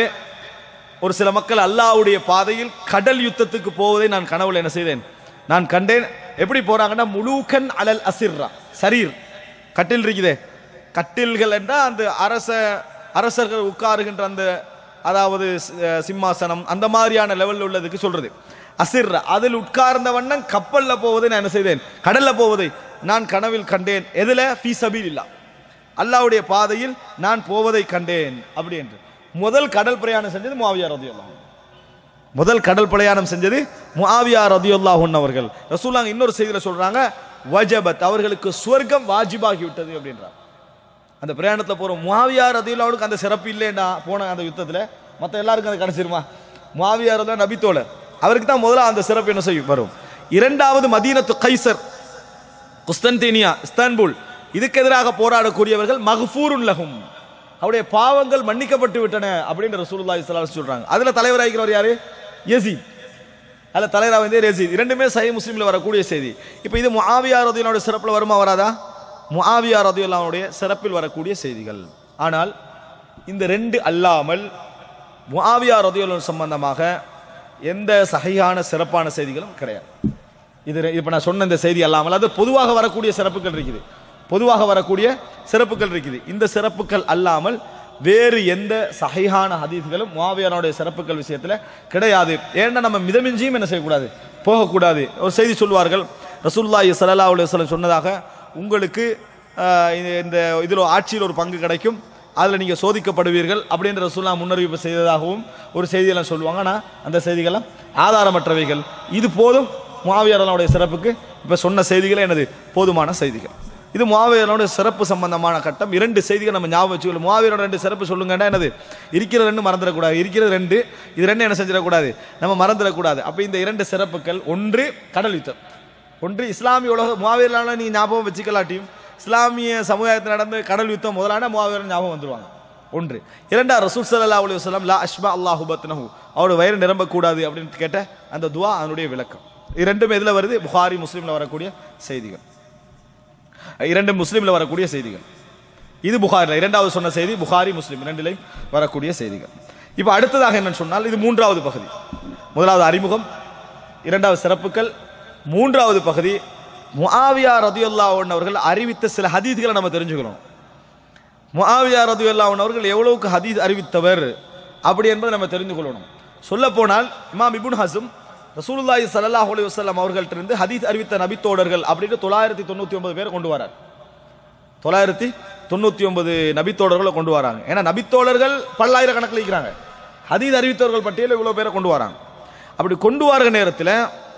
[SPEAKER 2] ஒரு சில மக்கள் அல்லாஹ்வுடைய பாதையில் கடல் யுத்தத்துக்கு போவதை நான் கனவுல என்ன செய்தேன் நான் கண்டேன் எப்படி போறாங்கன்னா முழுக்கன் அலல் அசிர்ரா சரீர் கட்டில் இருக்குதே கட்டில்கள் என்றால் அந்த அரச அரசர்கள் உட்காருகின்ற அந்த அதாவது சி- அஹ் சிம்மாசனம் அந்த மாதிரியான லெவலில் உள்ளதுக்கு சொல்றது அசிர்ரா அதில் உட்கார்ந்த வண்ணம் கப்பல்ல போவதை நான் என்ன செய்தேன் கடல்ல போவதை நான் கனவில் கண்டேன் எதுல ஃபீ சபீலில்லா அல்லாஹ்வுடைய பாதையில் நான் போவதை கண்டேன் அப்படி என்று முதல் கடல் பிரயாணம் செஞ்சது முஆவியா ரதியல்லாஹு அன்ஹு. முதல் கடல் பிரயாணம் செஞ்சது முஆவியா ரதியல்லாஹு அன்ஹு அவர்கள் ரசூலுல்லாஹ் இன்னொரு செய்தியில சொல்றாங்க வஜபத் அவர்களுக்கு சுவர்க்கம் வாஜிபாகி விட்டது அப்படின்றாங்க அந்த பிரயாணத்துல போற முஆவியா ரதியல்லாஹுக்கு அந்த சிறப்பு இல்லைண்டா போன அந்த யுத்தத்துல மத்த எல்லாருக்கும் அது கிடைச்சிருமா முஆவியா ரதியல்லாஹு நபித்தோழர் அவருக்கு தான் முதல்ல அந்த சிறப்பு என்ன செய்யும் வரும் இரண்டாவது மதீனத்து கைசர் குஸ்தன்தீனியா இஸ்தான்புல் இதுக்கு எதிராக போராடக்கூடியவர்கள் மகஃபூருன் லஹும் அவருடைய பாவங்கள் மன்னிக்கப்பட்டு விட்டன அப்படின்னு ரசூலுல்லாஹி ஸல்லல்லாஹு அலைஹி வஸல்லம் சொல்றாங்க அதுல தலைவராகிறவர் யாரு யசீத் அதுல தலைவராக வந்து யசீத் இரண்டுமே சஹீஹ் முஸ்லிம்ல வரக்கூடிய செய்தி இப்போ இது முஆவியா ரதியல்லாஹுடைய சிறப்புல வருமா வராதா முஆவியா ரதியல்லாஹுடைய சிறப்பில் வரக்கூடிய செய்திகள் ஆனால் இந்த ரெண்டு அல்லாமல் முஆவியா ரதியல்லாஹு சம்பந்தமாக எந்த சஹீஹான சிறப்பான செய்திகளும் கிடையாது இது இப்போ நான் சொன்ன இந்த செய்தி அல்லாமல் அது பொதுவாக வரக்கூடிய சிறப்புகள் இருக்குது பொதுவாக வரக்கூடிய சிறப்புகள் இருக்குது இந்த சிறப்புகள் அல்லாமல் வேறு எந்த சஹீஹான ஹதீஸ்களும் முஆவியானுடைய சிறப்புகள் விஷயத்தில் கிடையாது ஏன்னா நம்ம மிதமிஞ்சியும் என்ன செய்யக்கூடாது போகக்கூடாது ஒரு செய்தி சொல்வார்கள் ரசூலுல்லாஹி ஸல்லல்லாஹு அலைஹி வஸல்லம் சொன்னதாக உங்களுக்கு ஆஹ், இந்த- இந்த இதில் ஆட்சியில் ஒரு பங்கு கிடைக்கும் அதில் நீங்கள் சோதிக்கப்படுவீர்கள் அப்படின்ற ரசூல்லா முன்னறிவிப்பு செய்ததாகவும் ஒரு செய்தியெல்லாம் சொல்லுவாங்க ஆனால் அந்த செய்திகள்லாம் ஆதாரமற்றவைகள் இது போதும் முஆவியர்களுடைய சிறப்புக்கு இப்போ சொன்ன செய்திகளே எனது போதுமான செய்திகள் இது முஆவியர்களுடைய சிறப்பு சம்பந்தமான கட்டம் இரண்டு செய்திகள் நம்ம ஞாபகம் வச்சுக்கணும் முஆவியரோட ரெண்டு சிறப்பு சொல்லுங்கன்னா என்னது இருக்கிற ரெண்டு மறந்துடக்கூடாது இருக்கிறது ரெண்டு இது ரெண்டு என்ன செஞ்சிடக்கூடாது நம்ம மறந்துடக்கூடாது அப்போ இந்த இரண்டு சிறப்புகள் ஒன்று கடல் யுத்தம் ஒன்று இஸ்லாமிய உலக முவாவியர்களான நீ ஞாபகம் வச்சுக்கலாட்டியும் இஸ்லாமிய சமுதாயத்தில் நடந்த கடல் யுத்தம் முதலான முவாவியர் ஞாபகம் வந்துருவாங்க ஒன்று இரண்டா ரசூல் ஸல்லல்லாஹு அலைஹி வஸல்லம் லா அஷ்பா அல்லாஹு பத்னஹு அவரோட வயிறு நிரம்பக்கூடாது அப்படின்னு கேட்ட அந்த துவா அதனுடைய விளக்கம் இது ரெண்டும் எதுல வருது புகாரி முஸ்லீம்ல வரக்கூடிய செய்திகள் இரண்டு முஸ்லீம்ல வரக்கூடிய செய்திகள் இது புகாரில் இரண்டாவது சொன்ன செய்தி புகாரி முஸ்லிம் இரண்டிலையும் வரக்கூடிய செய்திகள் இப்போ அடுத்ததாக என்னன்னு சொன்னால் இது மூன்றாவது பகுதி முதலாவது அறிமுகம் இரண்டாவது சிறப்புகள் மூன்றாவது பகுதி முஆவியா ரதியுல்லா அவர்கள் அறிவித்த சில ஹதீஸ்களை நம்ம தெரிஞ்சுக்கணும் முஆவியா ரதியுல்லா அவர்கள் எவ்வளவுக்கு ஹதீஸ் அறிவித்தவர் அப்படி என்பதை நம்ம தெரிந்து கொள்ளணும் சொல்ல போனால் இமாம் இபுன் ஹசம் ரசூலுல்லாஹி ஸல்லல்லாஹு அலைஹி வஸல்லம் அவர்கள்ட்ட இருந்து ஹதீஸ் அறிவித்த நபித்தோடர்கள் அப்படின்னு தொள்ளாயிரத்தி தொண்ணூற்றி ஒன்பது பேர் கொண்டு வரார் தொள்ளாயிரத்தி தொண்ணூற்றி ஒன்பது நபித்தோழர்களை கொண்டு வராங்க ஏன்னா நபித்தோழர்கள் பல்லாயிரக்கணக்கில் இருக்கிறாங்க ஹதீஸ் அறிவித்தவர்கள் பட்டியலில் இவ்வளோ பேரை கொண்டு வராங்க அப்படி கொண்டு வர நேரத்தில்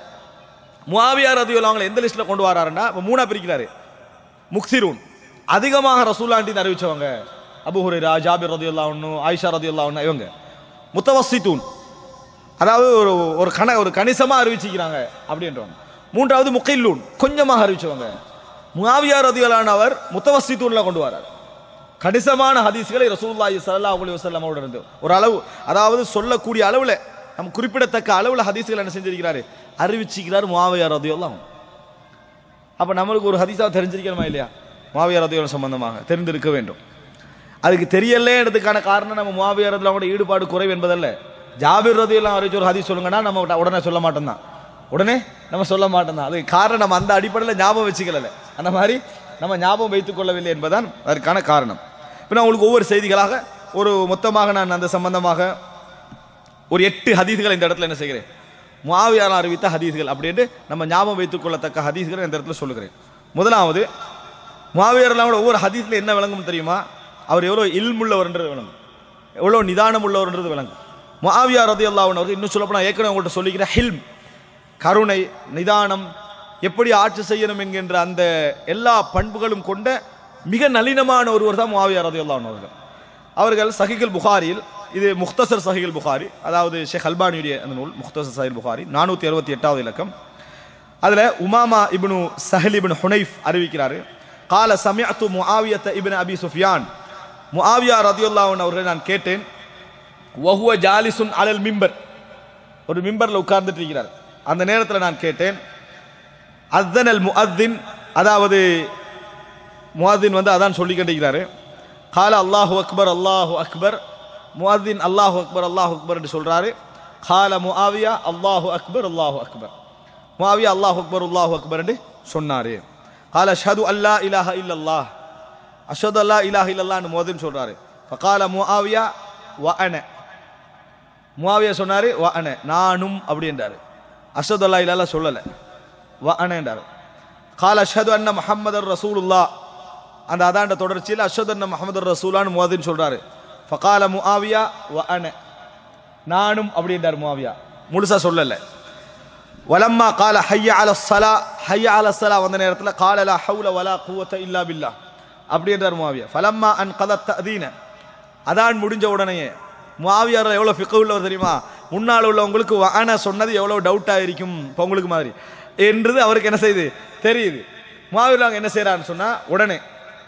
[SPEAKER 2] முஆவியார் ரதியுல்லா அவங்களை எந்த லிஸ்ட்டில் கொண்டு வராருன்னா இப்போ மூணா பிரிக்கிறாரு முக்சிரூன் அதிகமாக ரசூலாண்டின்னு அறிவிச்சவங்க அபு ஹுரைரா ஜாபிர் ரதியுல்லா ஒன்று ஆயிஷா ரதியுல்லா ஒன்று இவங்க முத்தவசித்தூன் அதாவது ஒரு ஒரு கண ஒரு கணிசமாக அறிவிச்சிக்கிறாங்க அப்படின்றவங்க மூன்றாவது முக்கைல்லூன் கொஞ்சமாக அறிவிச்சவங்க முஆவியா ரதியுல்லானவர் முத்தவசித்தூன்ல கொண்டு வரார் கணிசமான ஹதீஸ்களை ரசூலுல்லாஹி ஸல்லல்லாஹு அலைஹி வஸல்லம் அவரோட இருந்து ஒரு அளவு அதாவது சொல்லக்கூடிய அளவுல நம்ம குறிப்பிடத்தக்க அளவுல ஹதீஸ்கள் என்ன செஞ்சிருக்கிறாரு அறிவிச்சிக்கிறார் முஆவியா ரதியுல்லாஹ் அப்ப நம்மளுக்கு ஒரு ஹதீஸா தெரிஞ்சிருக்கணுமா இல்லையா முஆவியா ரதியுல்லாஹ் சம்பந்தமாக தெரிந்திருக்க வேண்டும் அதுக்கு தெரியலேன்றதுக்கான காரணம் நம்ம முஆவியா ரதியுல்லாஹோட ஈடுபாடு குறைவு என்பதல்ல ஜாபிர் ரதியுல்லாஹ் அறிவிச்ச ஒரு ஹதீஸ் சொல்லுங்கன்னா நம்ம உட- உடனே சொல்ல மாட்டோம் தான் உடனே நம்ம சொல்ல மாட்டோம் தான் அதுக்கு காரணம் நம்ம அந்த அடிப்படையில் ஞாபகம் வச்சுக்கல அந்த மாதிரி நம்ம ஞாபகம் வைத்துக் கொள்ளவில்லை என்பதுதான் அதற்கான காரணம் இப்போ நான் உங்களுக்கு ஒவ்வொரு செய்திகளாக ஒரு மொத்தமாக நான் அந்த சம்பந்தமாக ஒரு எட்டு ஹதீஸ்களை இந்த இடத்துல என்ன செய்கிறேன் முஆவியார் அறிவித்த ஹதீஸ்கள் அப்படின்ட்டு நம்ம ஞாபகம் வைத்துக் கொள்ளத்தக்க ஹதீஸ்களை இந்த இடத்துல சொல்லுகிறேன் முதலாவது முஆவியார்லாம் ஒவ்வொரு ஹதீஸ்ல என்ன விளங்கும் தெரியுமா அவர் எவ்வளோ இல்முள்ளவர்ன்றது விளங்கும் எவ்வளோ நிதானம் உள்ளவர்ன்றது விளங்கும் முஆவியா ரதியல்லாஹு அன்ஹு அவர்கள் இன்னும் சொல்லப்போனால் ஏற்கனவே உங்கள்கிட்ட சொல்லிக்கிற ஹில்ம் கருணை நிதானம் எப்படி ஆட்சி செய்யணும் என்கின்ற அந்த எல்லா பண்புகளும் கொண்ட மிக நளினமான ஒருவர் தான் முஆவியா ரதியல்லாஹு அன்ஹு அவர்கள் அவர்கள் சஹிகுல் புகாரியில் இது முக்தசர் சஹிகுல் புகாரி அதாவது ஷேக் அல்பானியுடைய அந்த நூல் முக்தசர் சஹில் புகாரி நானூற்றி அறுபத்தி எட்டாவது இலக்கம் அதில் உமாமா இப்னு சஹல் இப்னு ஹுனைஃப் அறிவிக்கிறாரு கால சமியத்து முஆவியத்த இப்னு அபி சுஃபியான் முஆவியா ரதியுல்லாஹு அன்ஹு அவர்களை நான் கேட்டேன் வஹுவ ஜாலிசுன் அலல் மிம்பர் ஒரு மிம்பரில் உட்கார்ந்துட்டு இருக்கிறார் அந்த நேரத்தில் நான் கேட்டேன் அத்தன் அல் முஅத்தின் அதாவது முஅத்தின் வந்து அதான் சொல்லி கண்டிக்கிறாரு கால அல்லாஹு அக்பர் அல்லாஹு அக்பர் முஅத்தின் அல்லாஹு அக்பர் அல்லாஹு அக்பர் என்று சொல்றாரு கால முஆவியா அல்லாஹு அக்பர் அல்லாஹு அக்பர் முஆவியா அல்லாஹு அக்பர் அல்லாஹு அக்பர் என்று சொன்னாரு கால ஷஹது அல்லா இலாஹ இல்லல்லாஹ் அஷது அல்லா இலாஹ இல்லல்லாஹ்னு முஅத்தின் சொல்றாரு ஃபகால முஆவியா வ அன முஆவியா சொன்னாரு வ அன நானும் அப்படின்றாரு அஷது அல்லா இலாஹ சொல்லலை வ அனன்றார் கால அஷ்ஹது அன்ன முஹம்மதர் ரசூலுல்லா அந்த அதாண்ட தொடர்ச்சியில் அஷ்ஹது அன்ன முஹம்மதர் ரசூலான்னு முவாதின் சொல்றாரு ஃபகால முஆவியா வ அன நானும் அப்படின்றார் முஆவியா முழுசா சொல்லல வலம்மா கால ஹய்ய அல ஸலா ஹய்ய அல ஸலா வந்த நேரத்தில் கால லா ஹவுல வலா குவத்த இல்லா பில்லா அப்படின்றார் முஆவியா ஃபலம்மா அன் கதத் ததீன அதான் முடிஞ்ச உடனேயே முஆவியார் எவ்வளோ ஃபிக்கு உள்ளவர் தெரியுமா முன்னால் உள்ளவங்களுக்கு வான சொன்னது எவ்வளோ டவுட்டாக இருக்கும் இப்போ உங்களுக்கு மாதிரி என்றது அவருக்கு என்ன செய்யுது தெரியுது முஆவியார் அவங்க என்ன செய்கிறான்னு சொன்னால் உடனே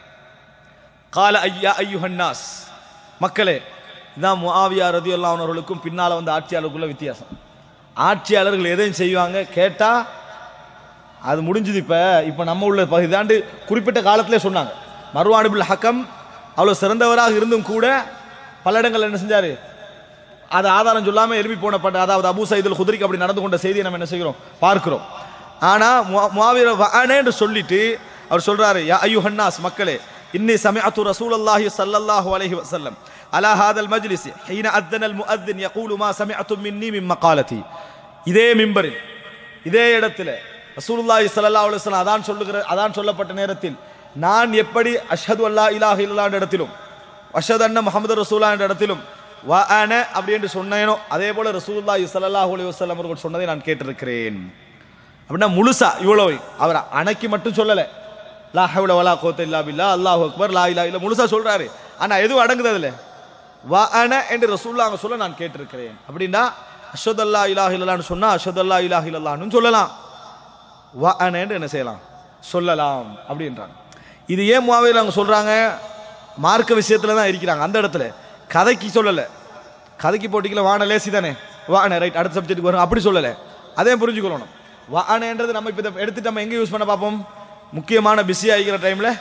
[SPEAKER 2] கால ஐயா ஐயுஹன்னாஸ் மக்களே இதான் முஆவியா ரதியுல்லாஹு அவர்களுக்கும் பின்னால் வந்த ஆட்சியாளருக்குள்ள வித்தியாசம் ஆட்சியாளர்கள் எதையும் செய்வாங்க கேட்டால் அது முடிஞ்சுது இப்போ இப்போ நம்ம உள்ள பகுதி தாண்டு குறிப்பிட்ட காலத்திலே சொன்னாங்க மர்வானுபில் ஹக்கம் அவ்வளோ சிறந்தவராக இருந்தும் கூட பல இடங்கள் என்ன செஞ்சார் அது ஆதாரம் சொல்லாமல் எழுப்பி போனப்பட்ட அதாவது அபூ சைதுல் குதிரிக்கு அப்படி நடந்து கொண்ட செய்தியை நம்ம என்ன செய்கிறோம் பார்க்கிறோம் ஆனால் முவாவிர என்று சொல்லிட்டு அவர் சொல்றாரு யா ஐயுஹன்னாஸ் மக்களே இன்னி சமிஅத்து ரசூலல்லாஹி ஸல்லல்லாஹு அலைஹி வஸல்லம் அலா ஹாதல் மஜ்லிஸ் ஹீன அத்தன அல் முஅத்தின் யகூலு மா சமிஅத்து மின்னி மின் மகாலதி இதே மிம்பரில் இதே இடத்துல ரசூலுல்லாஹி ஸல்லல்லாஹு அலைஹி வஸல்லம் அதான் சொல்லுகிற அதான் சொல்லப்பட்ட நேரத்தில் நான் எப்படி அஷ்ஹது அல்லா இலாஹ இல்லல்லாஹ் என்ற இடத்திலும் அஷ்ஹது அன்ன முஹம்மது ரசூலா என்ற இடத்திலும் வ அன அப்படி என்று சொன்னேனோ அதே போல ரசூலுல்லாஹி ஸல்லல்லாஹு அலைஹி வஸல்லம் அவர்கள் சொன்னதை நான் கேட்டிருக்கிறேன் அப்படின்னா முழுசா இவ்வளவு அவர் அணைக்கு மட்டும் சொல்லலை லா ஹவுல வலா கோத்த இல்லா பில்லா அல்லாஹு அக்பர் லா இலா இல்ல முழுசா சொல்றாரு ஆனா எதுவும் அடங்குது அதுல வ அன என்று ரசூல்லா அவங்க சொல்ல நான் கேட்டிருக்கிறேன் அப்படின்னா அஷத் அல்லா இலாஹ் இல்லலான்னு சொன்னா அஷத் அல்லா இலாஹ் இல்லல்லான்னு சொல்லலாம் வ அன என்று என்ன செய்யலாம் சொல்லலாம் அப்படின்றாங்க இது ஏன் முவாவையில் அவங்க சொல்றாங்க மார்க்க விஷயத்துல தான் இருக்கிறாங்க அந்த இடத்துல கதைக்கு சொல்லலை கதைக்கு போட்டிக்கல வான லேசி தானே வான ரைட் அடுத்த சப்ஜெக்ட்டுக்கு வரும் அப்படி சொல்லலை அதே புரிஞ்சுக்கொள்ளணும் வானன்றது நம்ம இப்போ இதை எடுத்துட்டு நம்ம எங்கே யூஸ் பண்ண பார்ப்போம் முக்கியமான பிஸி ஆகிக்கிற டைமில்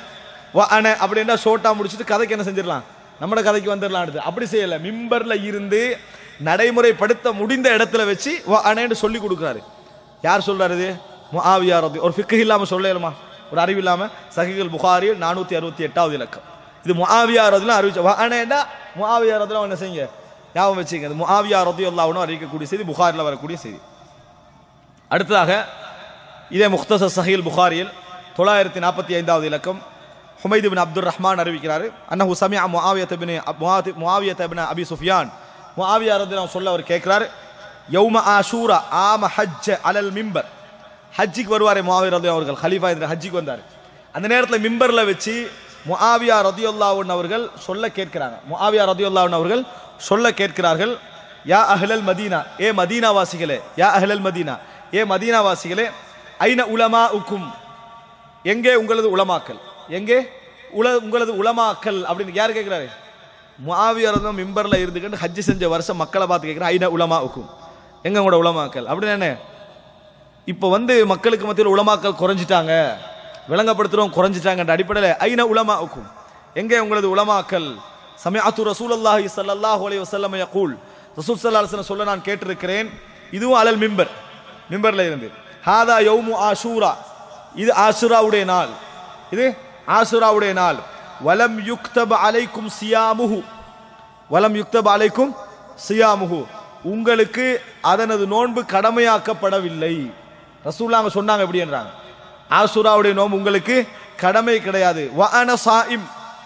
[SPEAKER 2] வ அன அப்படின்னா ஷோட்டா முடிச்சுட்டு கதைக்கு என்ன செஞ்சிடலாம் நம்மட கதைக்கு வந்துடலாம் அடுத்து அப்படி செய்யல மிம்பர்ல இருந்து நடைமுறைப்படுத்த முடிந்த இடத்துல வச்சு வ அனன்னு சொல்லி கொடுக்குறாரு யார் சொல்றாரு இது முஆவியா ரதி ஒரு ஃபிக்கு இல்லாம சொல்லலாமா ஒரு அறிவு இல்லாம சஹிகுல் புகாரியில் நானூத்தி அறுபத்தி எட்டாவது இலக்கம் இது முஆவியா ரதிலாம் அறிவிச்ச வ அனேண்டா முஆவியா ரதிலாம் என்ன செய்யுங்க ஞாபகம் வச்சுங்க இது முஆவியா ரதி அல்லாஹ்னு அறிவிக்கக்கூடிய செய்தி புகாரில் வரக்கூடிய செய்தி அடுத்ததாக இதே முக்தசர் சஹீல் புகாரியில் தொள்ளாயிரத்தி நாற்பத்தி ஐந்தாவது இலக்கம் ஹுமைது பின் அப்துல் ரஹ்மான் அறிவிக்கிறார் அன்னஹு சமியா முஆவியத் பின் முஆவியத் பின் அபி சுஃபியான் முஆவியா ரதிலாம் சொல்ல அவர் கேட்கிறார் யௌம ஆஷூரா ஆம ஹஜ் அலல் மிம்பர் ஹஜ்ஜிக்கு வருவாரே முஆவியா ரதி அவர்கள் ஹலீஃபா இந்த ஹஜ்ஜிக்கு வந்தார் அந்த நேரத்தில் மிம்பர்ல வச்சு முஆவியா ரதியுல்லாவுன் அவர்கள் சொல்ல கேட்கிறாங்க முஆவியா ரதியுல்லாவுன் அவர்கள் சொல்ல கேட்கிறார்கள் யா அஹ்லல் மதீனா ஏ மதீனா வாசிகளே யா அஹ்லல் மதீனா ஏ மதீனா வாசிகளே ஐன உலமா உக்கும் எங்கே உங்களது உலமாக்கல் எங்கே உல உங்களது உலமாக்கல் அப்படின்னு யார் கேட்கிறாரு முஆவியர் தான் மிம்பர்ல இருந்துக்கிட்டு ஹஜ்ஜி செஞ்ச வருஷம் மக்களை பார்த்து கேட்கிறேன் ஐன உலமா உக்கும் எங்க உங்களோட உலமாக்கல் அப்படின்னு என்ன இப்போ வந்து மக்களுக்கு மத்தியில் உலமாக்கல் குறைஞ்சிட்டாங்க விளங்கப்படுத்துறோம் குறைஞ்சிட்டாங்கன்ற அடிப்படையில் ஐன உலமா உக்கும் எங்கே உங்களது உலமாக்கல் சமயத்து ரசூலல்லாஹி ஸல்லல்லாஹு அலைஹி வஸல்லம் யகூல் ரசூல் ஸல்லல்லாஹு அலைஹி வஸல்லம் சொல்ல நான் கேட்டிருக்கிறேன் இதுவும் அலல் மிம்பர் மிம்பர்ல இருந்து ஹாதா யௌமு ஆஷூரா இது ஆஷுராவுடைய நாள் இது ஆஷுராவுடைய நாள் வலம் யுக்தப அலைக்கும் சியாமுஹு வலம் யுக்தப அலைக்கும் சியாமுஹு உங்களுக்கு அதனது நோன்பு கடமையாக்கப்படவில்லை ரசூல்லாங்க சொன்னாங்க எப்படின்றாங்க ஆசுராவுடைய நோன்பு உங்களுக்கு கடமை கிடையாது வஅன சாயிம்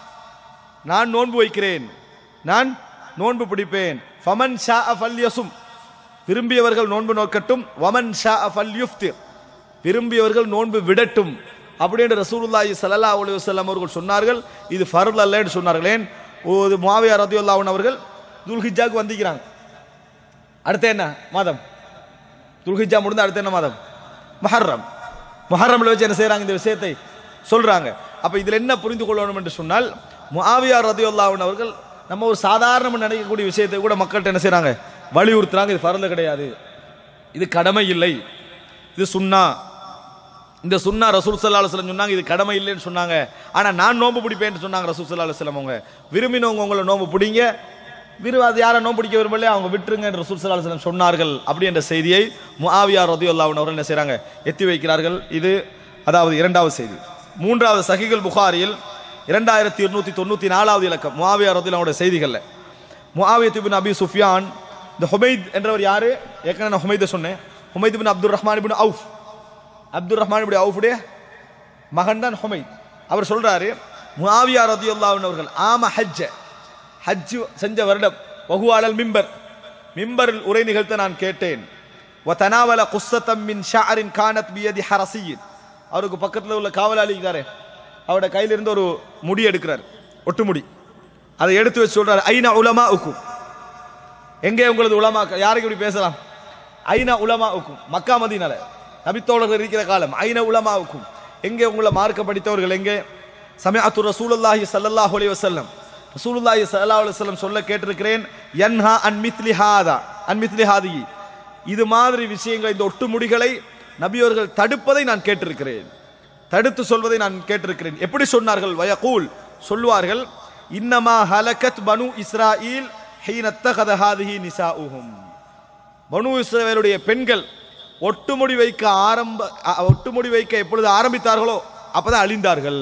[SPEAKER 2] நான் நோன்பு வைக்கிறேன் நான் நோன்பு பிடிப்பேன் ஃபமன் ஷா ஃபல்யசும் விரும்பியவர்கள் நோன்பு நோக்கட்டும் வமன் ஷா ஃபல் யுஃப்திர் விரும்பியவர்கள் நோன்பு விடட்டும் அப்படின்னு ரசூலுல்லாஹி ஸல்லல்லாஹு அலைஹி வஸல்லம் அவர்கள் சொன்னார்கள் இது ஃபர்ல் அல்லன்னு சொன்னார்கள் ஏன் ஓ, இது முஆவியா ரதியுல்லாஹு அவர்கள் துல்ஹிஜ்ஜாக்கு வந்திக்கிறாங்க அடுத்து என்ன மாதம் துல்ஹிஜ்ஜா முடிந்து அடுத்து என்ன மாதம் முஹர்ரம் முஹர்ரம்ல வச்சு என்ன செய்றாங்க இந்த விஷயத்தை சொல்றாங்க அப்ப இதுல என்ன புரிந்து கொள்ளணும் என்று சொன்னால் முஆவியா ரதியுல்லாஹு அவர்கள் நம்ம ஒரு சாதாரண நினைக்கக்கூடிய விஷயத்தை கூட மக்கள்கிட்ட என்ன செய்றாங்க வலியுறுத்துறாங்க இது ஃபர்ல கிடையாது இது கடமை இல்லை இது சுன்னா இந்த சுன்னா ரசூல் சல்லா அலுவலம் சொன்னாங்க இது கடமை இல்லைன்னு சொன்னாங்க ஆனா நான் நோன்பு பிடிப்பேன்னு சொன்னாங்க ரசூல் சல்லா அலுவலம் அவங்க விரும்பினவங்க உங்களை நோன்பு பிடிங்க விரும்ப அது யாரை நோன்பு பிடிக்க விரும்பலையே அவங்க விட்டுருங்க என்று ரசூல் சல்லா அலுவலம் சொன்னார்கள் அப்படி என்ற செய்தியை முஆவியா ரதி அவர்கள் என்ன செய்றாங்க எத்தி வைக்கிறார்கள் இது அதாவது இரண்டாவது செய்தி மூன்றாவது சஹிகுல் புகாரியில் இரண்டாயிரத்தி இருநூத்தி தொண்ணூத்தி நாலாவது இலக்கம் முஆவியா ரதி செய்திகள்ல முஆவியத் இப்னு அபி சுஃபியான் இந்த ஹுமைத் என்றவர் யாரு ஏற்கனவே நான் ஹுமைதை சொன்னேன் Humaid bin Abdul Rahman ibn Awf Abdul Rahman இப்படி அவுஃபுடைய மகன் தான் ஹுமைத் அவர் சொல்றாரு முஆவியா ரதியுல்லாஹு அவர்கள் ஆம ஹஜ்ஜ ஹஜ் செஞ்ச வருடம் வஹுவாலல் மிம்பர் மிம்பரில் உரை நிகழ்த்த நான் கேட்டேன் وتناول قصة من شعر كانت بيد حرسي அவருக்கு பக்கத்தில் உள்ள காவலாளி இருக்காரு அவரோட கையில இருந்து ஒரு முடி எடுக்கிறார் ஒட்டு முடி அதை எடுத்து வச்சு சொல்றாரு ஐநா உலமா உக்கும் எங்கே உங்களது உலமா யாருக்கு இப்படி பேசலாம் ஐநா உலமா உக்கும் மக்கா மதீனால நபித்தோழர்கள் இருக்கிற காலம் ஐநா உலமா உக்கும் எங்கே உங்களை மார்க்க படித்தவர்கள் எங்கே சமயத்து ரசூலுல்லாஹி ஸல்லல்லாஹு அலைஹி வஸல்லம் ரசூலுல்லாஹி ஸல்லல்லாஹு அலைஹி வஸல்லம் சொல்ல கேட்டிருக்கிறேன் யன்ஹா அன் மித்லி ஹாதா அன் மித்லி ஹாதி இது மாதிரி விஷயங்கள் இந்த ஒட்டு முடிகளை நபியவர்கள் தடுப்பதை நான் கேட்டிருக்கிறேன் தடுத்து சொல்வதை நான் கேட்டிருக்கிறேன் எப்படி சொன்னார்கள் வயகூல் சொல்வார்கள் இன்னமா ஹலகத் பனு இஸ்ராயில் ஹீனத்தகத ஹாதிஹி நிசாஉஹும் பனு இஸ்ரவேலுடைய பெண்கள் ஒட்டுமுடி வைக்க ஆரம்ப அ- ஒட்டுமுடி வைக்க எப்பொழுது ஆரம்பித்தார்களோ அப்பதான் அழிந்தார்கள்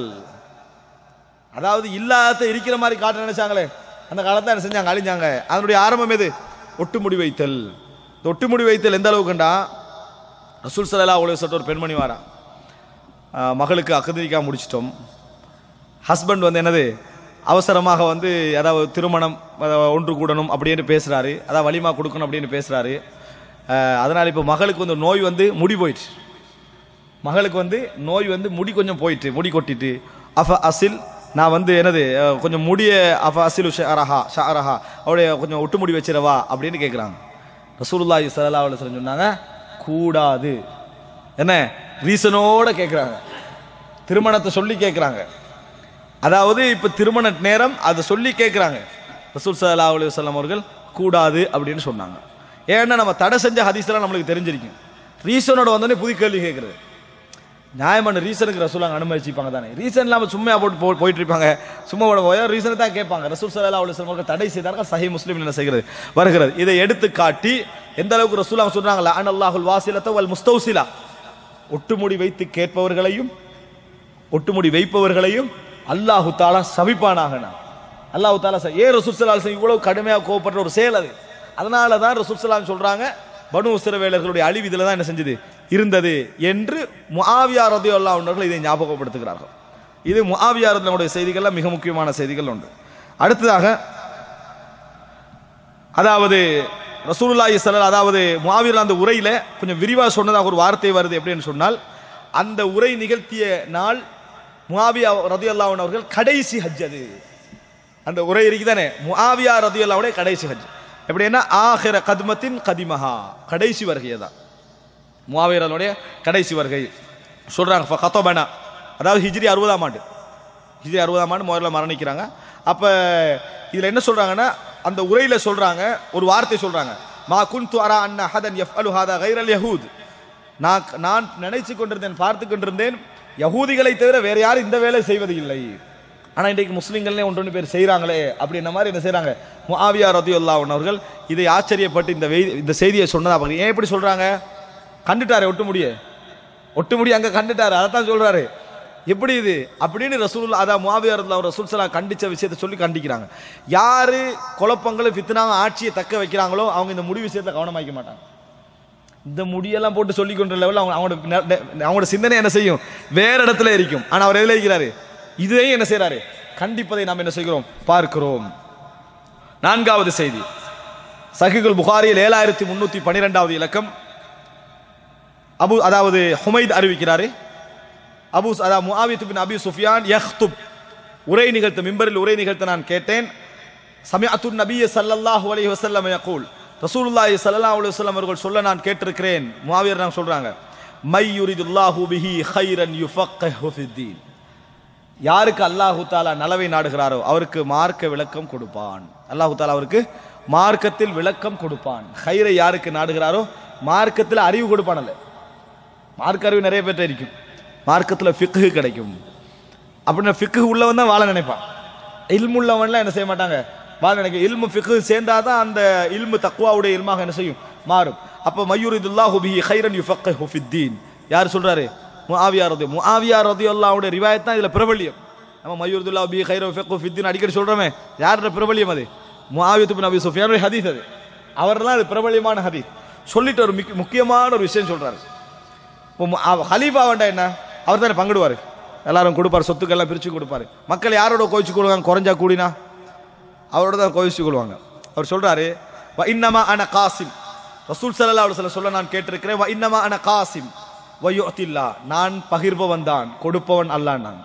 [SPEAKER 2] அதாவது இல்லாத இருக்கிற மாதிரி காட்ட நினைச்சாங்களே அந்த காலத்துல என்ன செஞ்சாங்க அழிஞ்சாங்க அதனுடைய ஆரம்பம் எது ஒட்டுமுடி வைத்தல் இந்த ஒட்டுமுடி வைத்தல் எந்த அளவுக்குண்டா ரசூல் சல்லா அவ்வளோ சொல்லிட்டு ஒரு பெண்மணி வாரா ஆஹ் மகளுக்கு அகதிரிக்கா முடிச்சிட்டோம் ஹஸ்பண்ட் வந்து என்னது அவசரமாக வந்து அதாவது திருமணம் அதாவது ஒன்று கூடணும் அப்படின்னு பேசுறாரு அதாவது வலிமா கொடுக்கணும் அப்படின்னு பேசுறாரு ஆஹ் அதனால இப்போ மகளுக்கு வந்து நோய் வந்து முடி போயிடுச்சு மகளுக்கு வந்து நோய் வந்து முடி கொஞ்சம் போயிட்டு முடி கொட்டிட்டு அஃப அசில் நான் வந்து என்னது அஹ், கொஞ்சம் முடிய அஃப அசிலு ஷரஹா ஷரஹா அவருடைய கொஞ்சம் ஒட்டு முடி வச்சிரவா அப்படின்னு கேட்குறாங்க ரசூலுல்லாஹி ஸல்லல்லாஹு அலைஹி வஸல்லம் சொன்னாங்க கூடாது என்ன ரீசனோட கேட்குறாங்க திருமணத்தை சொல்லி கேட்குறாங்க அதாவது இப்போ திருமண நேரம் அதை சொல்லி கேட்குறாங்க ரசூல் ஸல்லல்லாஹு அலைஹி வஸல்லம் அவர்கள் கூடாது அப்படின்னு சொன்னாங்க ஏன்னா நம்ம தடை செஞ்ச ஹதீஸ்லாம் நம்மளுக்கு தெரிஞ்சிருக்கும் ரீசனோட வந்தோடனே புது கேள்வி கேட்குறது நியாயமான ரீசனுக்கு ரசூலாங்க அனுமதிச்சிப்பாங்க தானே ரீசன் இல்லாமல் சும்மா போட்டு போ- போயிட்டு இருப்பாங்க சும்மா போட போய் ரீசனை தான் கேட்பாங்க ரசூல் சல்லா அலுவலி அவர்கள் தடை செய்தார்கள் சஹி முஸ்லீம் என்ன செய்கிறது வருகிறது இதை எடுத்து காட்டி எந்த அளவுக்கு ரசூலாங்க சொல்றாங்களா அன் அல்லாஹுல் வாசிலத்தை வல் முஸ்தௌசிலா ஒட்டுமுடி வைத்து கேட்பவர்களையும் ஒட்டுமுடி வைப்பவர்களையும் அல்லாஹு தாலா சபிப்பானாக அல்லாஹு தாலா ச- ஏன் ரசூல் சல்லா அலுவலி இவ்வளவு கடுமையாக கோவப்படுற ஒரு செயல் அது அதனால தான் ரசூல் சல்லாம் சொல்றாங்க பனு உசிரவேலர்களுடைய அழிவு இதில் தான் என்ன செஞ்சது இருந்தது என்று முஆவியா ரதியுல்லா அவர்கள் இதை ஞாபகப்படுத்துகிறார்கள் இது முஆவியா ரதியுடைய செய்திகள்ல மிக முக்கியமான செய்திகள் உண்டு அடுத்ததாக அதாவது ரசூலுல்லாஹி ஸல்லல்லாஹு அதாவது முஆவியர் அந்த உரையில கொஞ்சம் விரிவா சொன்னதாக ஒரு வார்த்தை வருது எப்படின்னு சொன்னால் அந்த உரை நிகழ்த்திய நாள் முஆவியா ரதியல்லாஹு அன்ஹு அவர்கள் கடைசி ஹஜ் அது அந்த உரை இருக்குதானே முஆவியா ரதியல்லாஹுடைய கடைசி ஹஜ் எப்படின்னா ஆஹிர கத்மத்தின் கதிமஹா கடைசி வருகை தான் முஆவியரனுடைய கடைசி வருகை சொல்றாங்க ஃபகதபனா அதாவது ஹிஜ்ரி அறுபதாம் ஆண்டு ஹிஜ்ரி அறுபதாம் ஆண்டு முதல்ல மரணிக்கிறாங்க அப்ப இதுல என்ன சொல்றாங்கன்னா அந்த உரையில சொல்றாங்க ஒரு வார்த்தை சொல்றாங்க மா குன்து அரா அன்ன ஹதன் யஃப்அலு ஹாதா கைரல் யஹூத் நான் நான் நினைச்சு கொண்டிருந்தேன் பார்த்து கொண்டிருந்தேன் யகூதிகளை தவிர வேற யாரும் இந்த வேலை செய்வது இல்லை ஆனா இன்றைக்கு முஸ்லிம்களே ஒன்று ஒன்று பேர் செய்றாங்களே அப்படின்ற மாதிரி என்ன செய்றாங்க முஆவியா ரதியுல்லாஹு அவர்கள் இதை ஆச்சரியப்பட்டு இந்த வெய்- இந்த செய்தியை சொன்னதா பார்க்க ஏன் இப்படி சொல்றாங்க கண்டுட்டாரே ஒட்டு முடிய ஒட்டு முடி அங்க கண்டுட்டாரு அதைத்தான் சொல்றாரு எப்படி இது அப்படின்னு ரசூல் அதான் முஆவியா அவர் ரசூல் சலாம் கண்டிச்ச விஷயத்தை சொல்லி கண்டிக்கிறாங்க யாரு குழப்பங்களும் ஃபித்னாவும் ஆட்சியை தக்க வைக்கிறாங்களோ அவங்க இந்த முடி விஷயத்துல கவனமாக்க மாட்டாங்க இந்த முடியெல்லாம் போட்டு சொல்லி கொண்ட லெவலில் அவங்க அவங்களோட நெ- நெ- அவங்களோட சிந்தனை என்ன செய்யும் வேற இடத்துல இருக்கும் ஆனா அவர் எதில் இருக்கிறாரு இதையும் என்ன செய்றாரு கண்டிப்பதை நாம் என்ன செய்கிறோம் பார்க்கிறோம் நான்காவது செய்தி சஹிகுல் புகாரியில் ஏழாயிரத்தி முன்னூத்தி பன்னிரெண்டாவது இலக்கம் அபு அதாவது ஹுமைத் அறிவிக்கிறாரு அபு அதாவது முஆவித் பின் அபி சுஃபியான் யஹ்துப் உரை நிகழ்த்த மிம்பரில் உரை நிகழ்த்த நான் கேட்டேன் சமிஅத்து நபிய ஸல்லல்லாஹு அலைஹி வஸல்லம் யகூல் ரசூலுல்லாஹி ஸல்லல்லாஹு அலைஹி வஸல்லம் அவர்கள் சொல்ல நான் கேட்டிருக்கிறேன் முஆவியர் நான் சொல்றாங்க மை யுரிதுல்லாஹு பிஹி கைரன் யுஃபக்கிஹு ஃபித்தீன் யாருக்கு அல்லாஹு தாலா நலவை நாடுகிறாரோ அவருக்கு மார்க்க விளக்கம் கொடுப்பான் அல்லாஹு தாலா அவருக்கு மார்க்கத்தில் விளக்கம் கொடுப்பான் ஹைரை யாருக்கு நாடுகிறாரோ மார்க்கத்தில் அறிவு கொடுப்பானல்ல மார்க்க அறிவு நிறைய பேர்ட்ட இருக்கும் மார்க்கத்தில் ஃபிக்கு கிடைக்கும் அப்படின்னா ஃபிக்கு உள்ளவன் தான் வாழ நினைப்பான் இல்மு உள்ளவன்லாம் என்ன செய்ய மாட்டாங்க வாழ நினைக்க இல்மு ஃபிக்கு சேர்ந்தாதான் அந்த இல்மு தக்குவாவுடைய இல்மாக என்ன செய்யும் மாறும் அப்போ மயூரிதுல்லாஹு பிஹி ஹைரன் யுஃபக்கிஹு ஃபித்தீன் யார் சொல்றாரு முஆவியா ரதி முஆவியா ரதியல்லாஹுடைய ரிவாயத் தான் இதுல பிரபல்யம் நம்ம மயூரிதுல்லாஹு பிஹி ஹைரன் யுஃபக்கிஹு ஃபித்தீன் அடிக்கடி சொல்றோமே யாரோட பிரபல்யம் அது முஆவியத்து பின் அபி சுஃபியானுடைய ஹதீஸ் அது அவர்லாம் அது பிரபல்யமான ஹதீஸ் சொல்லிட்டு ஒரு மிக்க- முக்கியமான ஒரு விஷயம் சொல்றாரு இப்போ மு- அவ- ஹலீஃபா வேண்டா என்ன அவர் தானே பங்கிடுவார் எல்லாரும் கொடுப்பார் சொத்துக்கெல்லாம் பிரித்து கொடுப்பாரு மக்கள் யாரோட கோவிச்சு கொள்வாங்க குறைஞ்சா கூடினா அவரோட தான் கோவிச்சு கொள்வாங்க அவர் சொல்றாரு வ இன்னமா அன காசிம் ரசூல் ஸல்லல்லாஹு அலைஹி வஸல்லம் சொல்ல நான் கேட்டிருக்கிறேன் வ இன்னமா அன காசிம் வ யுஅத்தில்லா நான் பகிர்பவன் தான் கொடுப்பவன் அல்லாஹ் நான்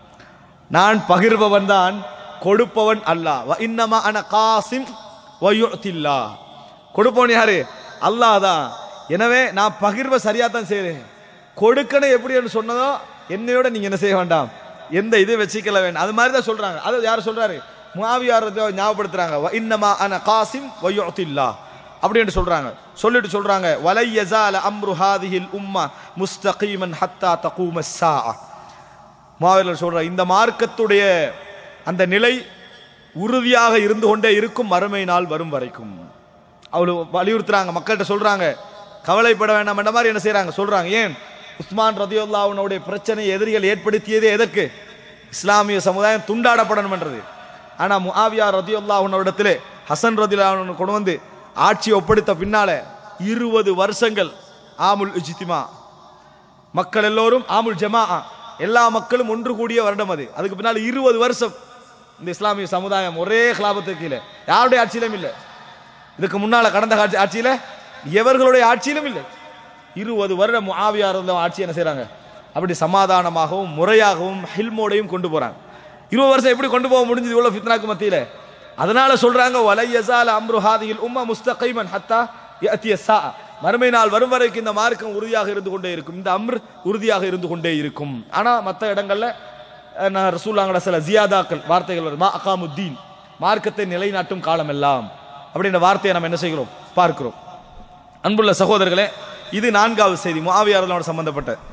[SPEAKER 2] நான் பகிர்பவன் தான் கொடுப்பவன் அல்லாஹ் வ இன்னமா அன காசிம் வ யுஅத்தில்லா கொடுப்பவன் யாரு அல்லாஹ் தான் எனவே நான் பகிர்வை சரியா தான் செய்றேன் கொடுக்கணும் எப்படின்னு சொன்னதோ என்னையோட நீங்க என்ன செய்ய வேண்டாம் எந்த இது வச்சுக்கல வேண்டாம் அது மாதிரி தான் சொல்றாங்க அது யார் சொல்றாரு முஆவியார் ரலியல்லாஹு ஞாபகப்படுத்துறாங்க வ இன்னமா அன காசிம் வ யுஅத்தில்லா அப்படின்னு சொல்றாங்க சொல்லிட்டு சொல்றாங்க வலை யஸால அம்ரு ஹாதிஹில் உம்ம முஸ்தகீமன் ஹத்தா தகூம ஸாஅ மாவீரர் சொல்ற இந்த மார்க்கத்துடைய அந்த நிலை உறுதியாக இருந்து கொண்டே இருக்கும் மறுமை நாள் வரும் வரைக்கும் அவளு வலியுறுத்துறாங்க மக்கள்கிட்ட சொல்றாங்க கவலைப்பட வேண்டாம் என்ற மாதிரி என்ன செய்றாங்க சொல்றாங்க ஏன் உஸ்மான் ரதியுல்லாவுடைய பிரச்சனை எதிரிகள் ஏற்படுத்தியதே எதற்கு இஸ்லாமிய சமுதாயம் துண்டாடப்படணும் என்றது ஆனா முஆவியா ரதியுல்லாஹுனோடத்திலே ஹசன் ரதியுல்லாஹு கொண்டு வந்து ஆட்சி ஒப்படைத்த பின்னால இருபது வருஷங்கள் ஆமுல் இஜ்திமா மக்கள் எல்லோரும் ஆமுல் ஜமா எல்லா மக்களும் ஒன்று கூடிய வருடம் அது அதுக்கு பின்னால் இருபது வருஷம் இந்த இஸ்லாமிய சமுதாயம் ஒரே கிலாபத்துக்கு கீழே யாருடைய ஆட்சியிலும் இல்லை இதுக்கு முன்னால கடந்த ஆட்சி ஆட்சியில எவர்களுடைய ஆட்சியிலும் இல்லை இருபது வருடம் முஆவியா இருந்த ஆட்சி என்ன செய்றாங்க அப்படி சமாதானமாகவும் முறையாகவும் ஹில்மோடையும் கொண்டு போறாங்க இருபது வருஷம் எப்படி கொண்டு போக முடிஞ்சது இவ்வளவு ஃபித்னாக்கு மத்தியில அதனால சொல்றாங்க வலை யஸால அம்ரு ஹாதிஹில் உம்ம முஸ்தகைமன் ஹத்தா யஅத்திய ஸா மறுமை நாள் வரும் வரைக்கும் இந்த மார்க்கம் உறுதியாக இருந்து கொண்டே இருக்கும் இந்த அம்ர் உறுதியாக இருந்து கொண்டே இருக்கும் ஆனா மற்ற இடங்கள்ல அஹ், நான் ரசூல்லாங்கட சில ஜியாதாக்கள் வார்த்தைகள் வருது மா அகாமுத்தீன் மார்க்கத்தை நிலைநாட்டும் காலம் எல்லாம் அப்படின்ற வார்த்தையை நம்ம என்ன செய்கிறோம் பார்க்கிறோம் அன்புள்ள சகோதரர்களே இது நான்காவது செய்தி முஆவியாரோட சம்பந்தப்பட்ட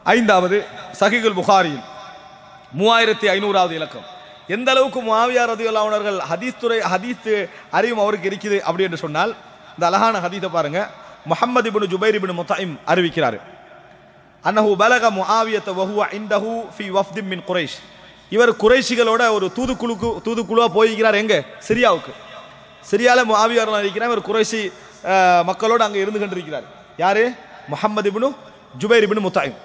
[SPEAKER 2] ஐந்தாவது சஹிகுல் புகாரியில் மூவாயிரத்தி ஐநூறாவது இலக்கம் எந்த அளவுக்கு முஆவியா ரதியுல்லாஹு அவர்கள் ஹதீஸ் துறை ஹதீஸ் அறிவும் அவருக்கு இருக்குது அப்படி என்று சொன்னால் இந்த அழகான ஹதீஸை பாருங்க முஹம்மது இப்னு ஜுபைர் இப்னு முத்தைம் அறிவிக்கிறார் அன்னஹு பலக முஆவியத வஹுவ இந்தஹு ஃபி வஃப்தின் மின் குரைஷ் இவர் குறைஷிகளோட ஒரு தூதுக்குழுக்கு தூதுக்குழுவா போய்கிறார் எங்க சிரியாவுக்கு சிரியால முஆவியார் இருக்கிறார் இவர் குறைஷி அஹ், மக்களோடு அங்க இருந்து கொண்டிருக்கிறார் யாரு முஹம்மது இப்னு ஜுபைர் இப்னு முத்தைம்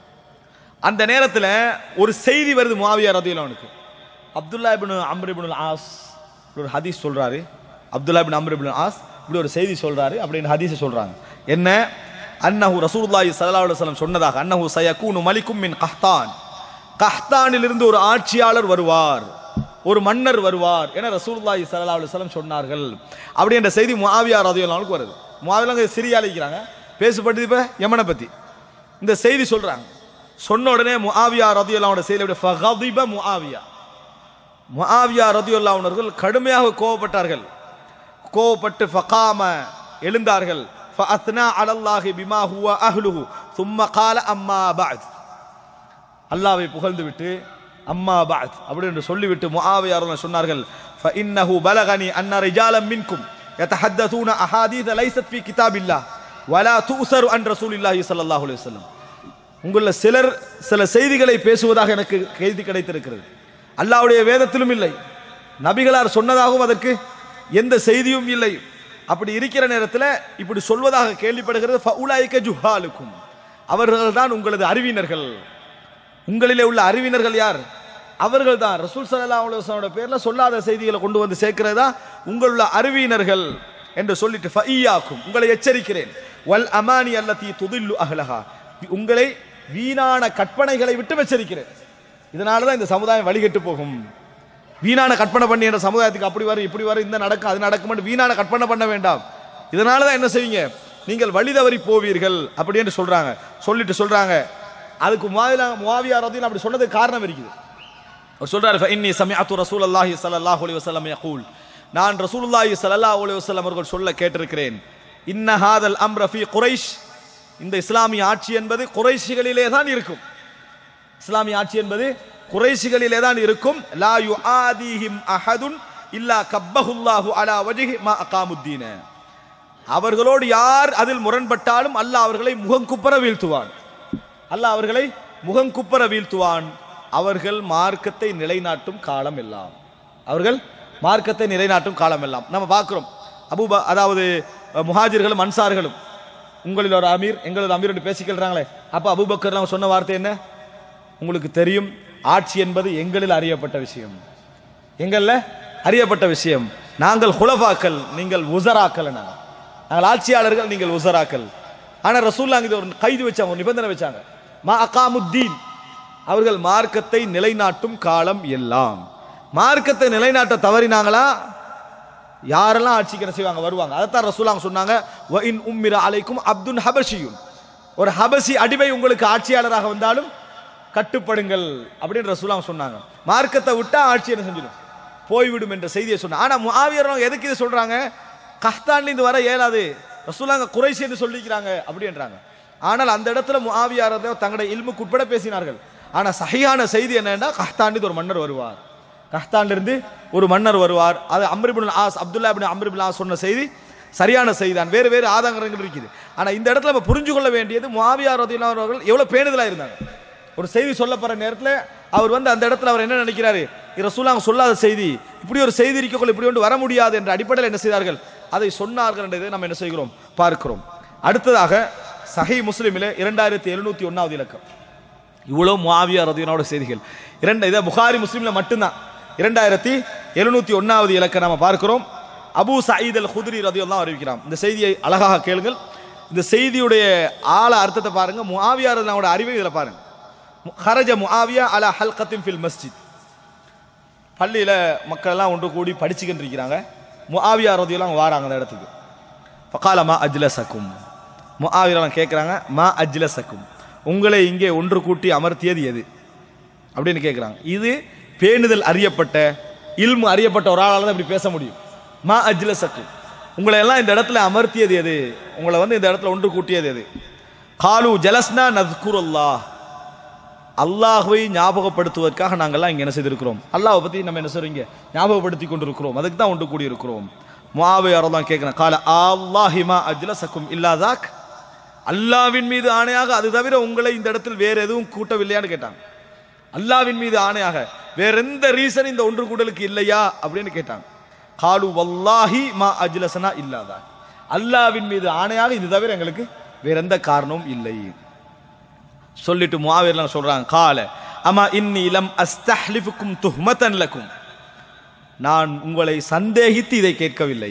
[SPEAKER 2] அந்த நேரத்தில் ஒரு செய்தி வருது முஆவியா ரதியுல்லாஹுக்கு Abdullah ibn Amr ibn Aas இப்படி ஒரு ஹதீஸ் சொல்றாரு Abdullah ibn Amr ibn Aas இப்படி ஒரு செய்தி சொல்றாரு அப்படின்னு ஹதீஸை சொல்றாங்க என்ன அன்னஹு ரசூலுல்லாஹி ஸல்லல்லாஹு அலைஹி வஸல்லம் சொன்னதாக அன்னஹு சயகூனு மலிக்கும் மின் கஹ்தான் கஹ்தானிலிருந்து ஒரு ஆட்சியாளர் வருவார் ஒரு மன்னர் வருவார் என ரசூலுல்லாஹி ஸல்லல்லாஹு அலைஹி வஸல்லம் சொன்னார்கள் அப்படி என்ற செய்தி முஆவியா ரதியுல்லாஹுக்கு வருது முஆவியா சிரியால இருக்கிறாங்க பேசப்பட்டது இப்ப யமனை பத்தி இந்த செய்தி சொல்றாங்க சொன்ன உடனே முஆவியா ரதியுல்லாஹோட செய்தி அப்படி ஃபகதிப முஆவியா முஆவியா ரதியுல்லாஹ் அவர்கள் கடுமையாக கோவப்பட்டார்கள் கோவப்பட்டு ஃபகாம எழுந்தார்கள் ஃபஅத்னா அலல்லாஹி பிமா ஹுவ அஹ்லுஹு ثم قال அம்மா بعد அல்லாஹ்வை புகழ்ந்து விட்டு அம்மா பாத் அப்படி என்று சொல்லிவிட்டு முஆவியா ரலியல்லாஹு சொன்னார்கள் فإنه بلغني أن رجالا منكم يتحدثون أحاديث ليست في كتاب الله ولا تؤثر عن رسول الله صلى الله عليه وسلم உங்கள சிலர் சில செய்திகளை பேசுவதாக எனக்கு செய்தி கிடைத்திருக்கிறது அல்லாஹ்வுடைய வேதத்திலும் இல்லை நபிகளார் சொன்னதாகவும் அதற்கு எந்த செய்தியும் இல்லை அப்படி இருக்கிற நேரத்தில் இப்படி சொல்வதாக கேள்விப்படுகிறது ஃபஉலாயிக ஜுஹாலுக்கும் அவர்கள்தான் உங்களது அறிவினர்கள் உங்களிலே உள்ள அறிவினர்கள் யார் அவர்கள் தான் ரசூல் சல்லல்லாஹு அலைஹி வஸல்லமோட பேர்ல சொல்லாத செய்திகளை கொண்டு வந்து சேர்க்கிறது தான் உங்களுள்ள அறிவினர்கள் என்று சொல்லிட்டு ஃபஇய்யாக்கும் உங்களை எச்சரிக்கிறேன் வல் அமானி அல்லதி துதில்லு அஹ்லஹா உங்களை வீணான கற்பனைகளை விட்டு எச்சரிக்கிறேன் இதனால தான் இந்த சமுதாயம் வழிகெட்டு போகும் வீணான கற்பனை பண்ணி என்ற சமுதாயத்துக்கு அப்படி வரும் இப்படி வரும் இந்த நடக்கும் அது நடக்கும் வீணான கற்பனை பண்ண வேண்டாம் இதனால தான் என்ன செய்வீங்க நீங்கள் வழி தவறி போவீர்கள் அப்படி என்று சொல்றாங்க சொல்லிட்டு சொல்றாங்க அதுக்கு முவாவிலா முவாவியா ரதின் அப்படி சொன்னதுக்கு காரணம் இருக்குது அவர் சொல்றாரு ஃபஇன்னி சமிஅத்து ரசூலல்லாஹி ஸல்லல்லாஹு அலைஹி வஸல்லம் யகூல் நான் ரசூலுல்லாஹி ஸல்லல்லாஹு அலைஹி வஸல்லம் அவர்கள் சொல்ல கேட்டிருக்கிறேன் இன்ன ஹாதல் அம்ர ஃபீ குரைஷ் இந்த இஸ்லாமிய ஆட்சி என்பது குறைஷிகளிலே தான் இருக்கும் இஸ்லாமிய ஆட்சி என்பது குறைஷிகளிலே தான் இருக்கும் லா யுஆதிஹிம் அஹதுன் இல்லா கப்பஹுல்லாஹு அலா வஜ்ஹி மா அகாமுத்தீன அவர்களோடு யார் அதில் முரண்பட்டாலும் அல்லாஹ் அவர்களை முகங்குப்புற வீழ்த்துவான் அல்லாஹ் அவர்களை முகங்குப்புற வீழ்த்துவான் அவர்கள் மார்க்கத்தை நிலைநாட்டும் காலம் எல்லாம் அவர்கள் மார்க்கத்தை நிலைநாட்டும் காலம் எல்லாம் நம்ம பார்க்கிறோம் அபூபா அதாவது அஹ், முஹாஜிர்களும் அன்சார்களும் உங்களில் ஒரு அமீர் எங்களது அமீர் என்று பேசிக்கிறாங்களே அப்ப அபூபக்கர் அவங்க சொன்ன வார்த்தை என்ன உங்களுக்கு தெரியும் ஆட்சி என்பது எங்களில் அறியப்பட்ட விஷயம் எங்கள்ல அறியப்பட்ட விஷயம் நாங்கள் ஹுலஃபாக்கள் நீங்கள் உசராக்கள் நாங்கள் நாங்கள் ஆட்சியாளர்கள் நீங்கள் உசராக்கள் ஆனா ரசூல்லா இது ஒரு கைது வச்சாங்க ஒரு நிபந்தனை வச்சாங்க மா அகாமுத்தீன் அவர்கள் மார்க்கத்தை நிலைநாட்டும் காலம் எல்லாம் மார்க்கத்தை நிலைநாட்ட தவறினாங்களா யாரெல்லாம் ஆட்சிக்கு என்ன செய்வாங்க வருவாங்க அதைத்தான் ரசூலாங்க சொன்னாங்க வ இன் உம்மிர அலைக்கும் அப்துன் ஹபஷியுன் ஒரு ஹபசி அடிமை உங்களுக்கு ஆட்சியாளராக வந்தாலும் கட்டுப்படுங்கள் அப்படின்னு ரசூலாங்க சொன்னாங்க மார்க்கத்தை விட்டா ஆட்சி என்ன செஞ்சிடும் போய்விடும் என்ற செய்தியை சொன்னாங்க ஆனா முஆவியர் அவங்க எதுக்கு இது சொல்றாங்க கஹ்தான்ல இருந்து வர இயலாது ரசூலாங்க குறைசி என்று சொல்லிக்கிறாங்க அப்படின்றாங்க ஆனால் அந்த இடத்துல முஆவியார் தங்களுடைய இல்முக்கு உட்பட பேசினார்கள் ஆனா சஹியான செய்தி என்னன்னா கஹ்தான் ஒரு மன்னர் வருவார் கஹ்தான்ல இருந்து ஒரு மன்னர் வருவார் அது Amr ibnul Aas Abdullah ibn Amr ibnul Aas சொன்ன செய்தி சரியான செய்தி தான் வேறு வேறு ஆதாரங்கள் இருக்குது ஆனா இந்த இடத்துல நம்ம புரிஞ்சு கொள்ள வேண்டியது முஆவியா ரதியல்லாஹு அவர்கள் எவ்வளவு பேணுதலா இருந்தாங்க ஒரு செய்தி சொல்லப்படுற நேரத்துல அவர் வந்து அந்த இடத்துல அவர் என்ன நினைக்கிறாரு இது ரசூலாங்க சொல்லாத செய்தி இப்படி ஒரு செய்தி இருக்கக்குள்ள இப்படி ஒன்று வர முடியாது என்ற அடிப்படையில் என்ன செய்தார்கள் அதை சொன்னார்கள் என்றதை நம்ம என்ன செய்கிறோம் பார்க்கிறோம் அடுத்ததாக சஹி முஸ்லிமிலே இரண்டாயிரத்தி எழுநூத்தி ஒன்னாவது இலக்கம் இவ்வளவு முஆவியா ரதியனோட செய்திகள் இரண்டு இதை புகாரி முஸ்லிம்ல மட்டும்தான் இரண்டாயிரத்தி எழுநூத்தி ஒன்னாவது இலக்கம் நாம பார்க்கிறோம் அபூ சயீத் அல் குதிரி ரதியெல்லாம் அறிவிக்கிறான் இந்த செய்தியை அழகாக கேளுங்கள் இந்த செய்தியுடைய ஆழ அர்த்தத்தை பாருங்க முஆவியா ரதியனோட அறிவை இதில் பாருங்க மு- ஹரஜ முஆவியா அலா ஹல்கத்தின் ஃபில் மஸ்ஜித் பள்ளியில மக்கள் எல்லாம் ஒன்று கூடி படிச்சுக்கிட்டு இருக்கிறாங்க முஆவியா ரதியெல்லாம் வாராங்க அந்த இடத்துக்கு ஃபகால மா அஜ்லசக்கும் முஆவியெல்லாம் கேட்குறாங்க மா அஜ்லசக்கும் உங்களை இங்கே ஒன்று கூட்டி அமர்த்தியது எது அப்படின்னு கேட்குறாங்க இது பேணுதல் அறியப்பட்ட இல்மு அறியப்பட்ட ஒரு ஆளால் தான் இப்படி பேச முடியும் மா அஜ்லசக்கும் உங்களை எல்லாம் இந்த இடத்துல அமர்த்தியது எது உங்களை வந்து இந்த இடத்துல ஒன்று கூட்டியது எது காலு ஜலஸ்னா நத்குருல்லா அல்லாஹ்வை ஞாபகப்படுத்துவதற்காக நாங்கள்லாம் இங்கே என்ன செய்திருக்கிறோம் அல்லாஹ்வை பற்றி நம்ம என்ன சொல்றீங்க ஞாபகப்படுத்தி கொண்டிருக்கிறோம் அதுக்கு தான் ஒன்று கூடியிருக்கிறோம் முஆவியாரோ தான் கேட்குறேன் கால அல்லாஹிமா அஜ்லசக்கும் இல்லாதாக் அல்லாவின் மீது ஆணையாக அது தவிர உங்களை இந்த இடத்தில் வேற எதுவும் கூட்டவில்லையான்னு கேட்டாங்க அல்லாவின் மீது ஆணையாக வேற எந்த ரீசன் இந்த ஒன்று கூடலுக்கு இல்லையா அப்படின்னு கேட்டாங்க காலு வல்லாஹி மா அஜ்லசனா இல்லாதா அல்லாவின் மீது ஆணையாக இது தவிர எங்களுக்கு வேற எந்த காரணமும் இல்லை சொல்லிட்டு முஆவியர்லாம் சொல்றாங்க கால அமா இன்னி லம் அஸ்தஹ்லிஃபுக்கும் துஹ்மதன் லக்கும் நான் உங்களை சந்தேகித்து இதை கேட்கவில்லை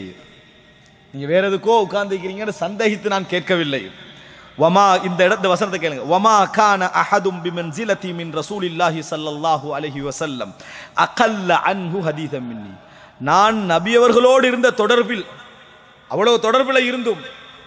[SPEAKER 2] நீங்க வேற எதுக்கோ உட்கார்ந்துக்கிறீங்கன்னு சந்தேகித்து நான் கேட்கவில்லை வமா இந்த இடத்த வசனத்தை கேளுங்க வமா கான அஹதும் பிமன்சிலதி மின் ரசூலில்லாஹி ஸல்லல்லாஹு அலைஹி வஸல்லம் அகல்ல அன்ஹு ஹதீதம் மின்னி நான் நபி அவர்களோடு இருந்த தொடர்பில் அவ்வளவு தொடர்பில் இருந்தும்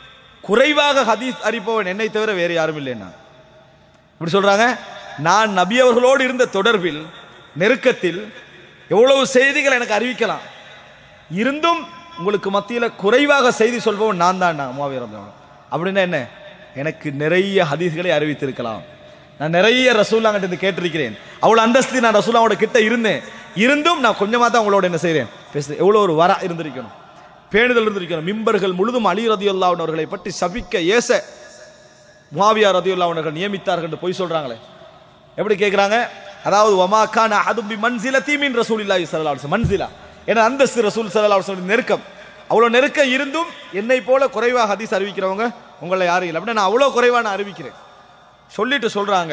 [SPEAKER 2] குறைவாக ஹதீஸ் அறிப்பவன் என்னை தவிர வேறு யாரும் இல்லை நான் இப்படி சொல்றாங்க நான் நபி அவர்களோடு இருந்த தொடர்பில் நெருக்கத்தில் எவ்வளவு செய்திகள் எனக்கு அறிவிக்கலாம் இருந்தும் உங்களுக்கு மத்தியில் குறைவாக செய்தி சொல்பவன் நான் தான் நான் மூவாயிரம் அப்படின்னா என்ன எனக்கு நிறைய ஹதீஸ்களை அறிவித்திருக்கலாம் நான் நிறைய ரசூல்லாங்கிட்ட இருந்து கேட்டிருக்கிறேன் அவ்வளோ அந்தஸ்து நான் ரசூல்லாவோட கிட்ட இருந்தேன் இருந்தும் நான் கொஞ்சமாக தான் உங்களோட என்ன செய்கிறேன் பேசுறேன் எவ்வளோ ஒரு வர இருந்திருக்கணும் பேணுதல் இருந்திருக்கணும் மிம்பர்கள் முழுதும் அலி ரதியுல்லா அவர்களை பற்றி சபிக்க ஏச முவாவியா ரதியுல்லா அவர்கள் நியமித்தார்கள் என்று பொய் சொல்றாங்களே எப்படி கேட்குறாங்க அதாவது ஒமாக்கான அதுபி மன்சில தீமின் ரசூல் இல்லாஹி சல்லா மன்சிலா ஏன்னா அந்தஸ்து ரசூல் சல்லா அலுவலம் நெருக்கம் அவ்வளோ நெருக்கம் இருந்தும் என்னை போல குறைவாக ஹதீஸ் அறிவிக்கிறவங்க உங்களை யாரும் இல்லை அப்படின்னா நான் அவ்வளோ குறைவாக நான் அறிவிக்கிறேன் சொல்லிட்டு சொல்றாங்க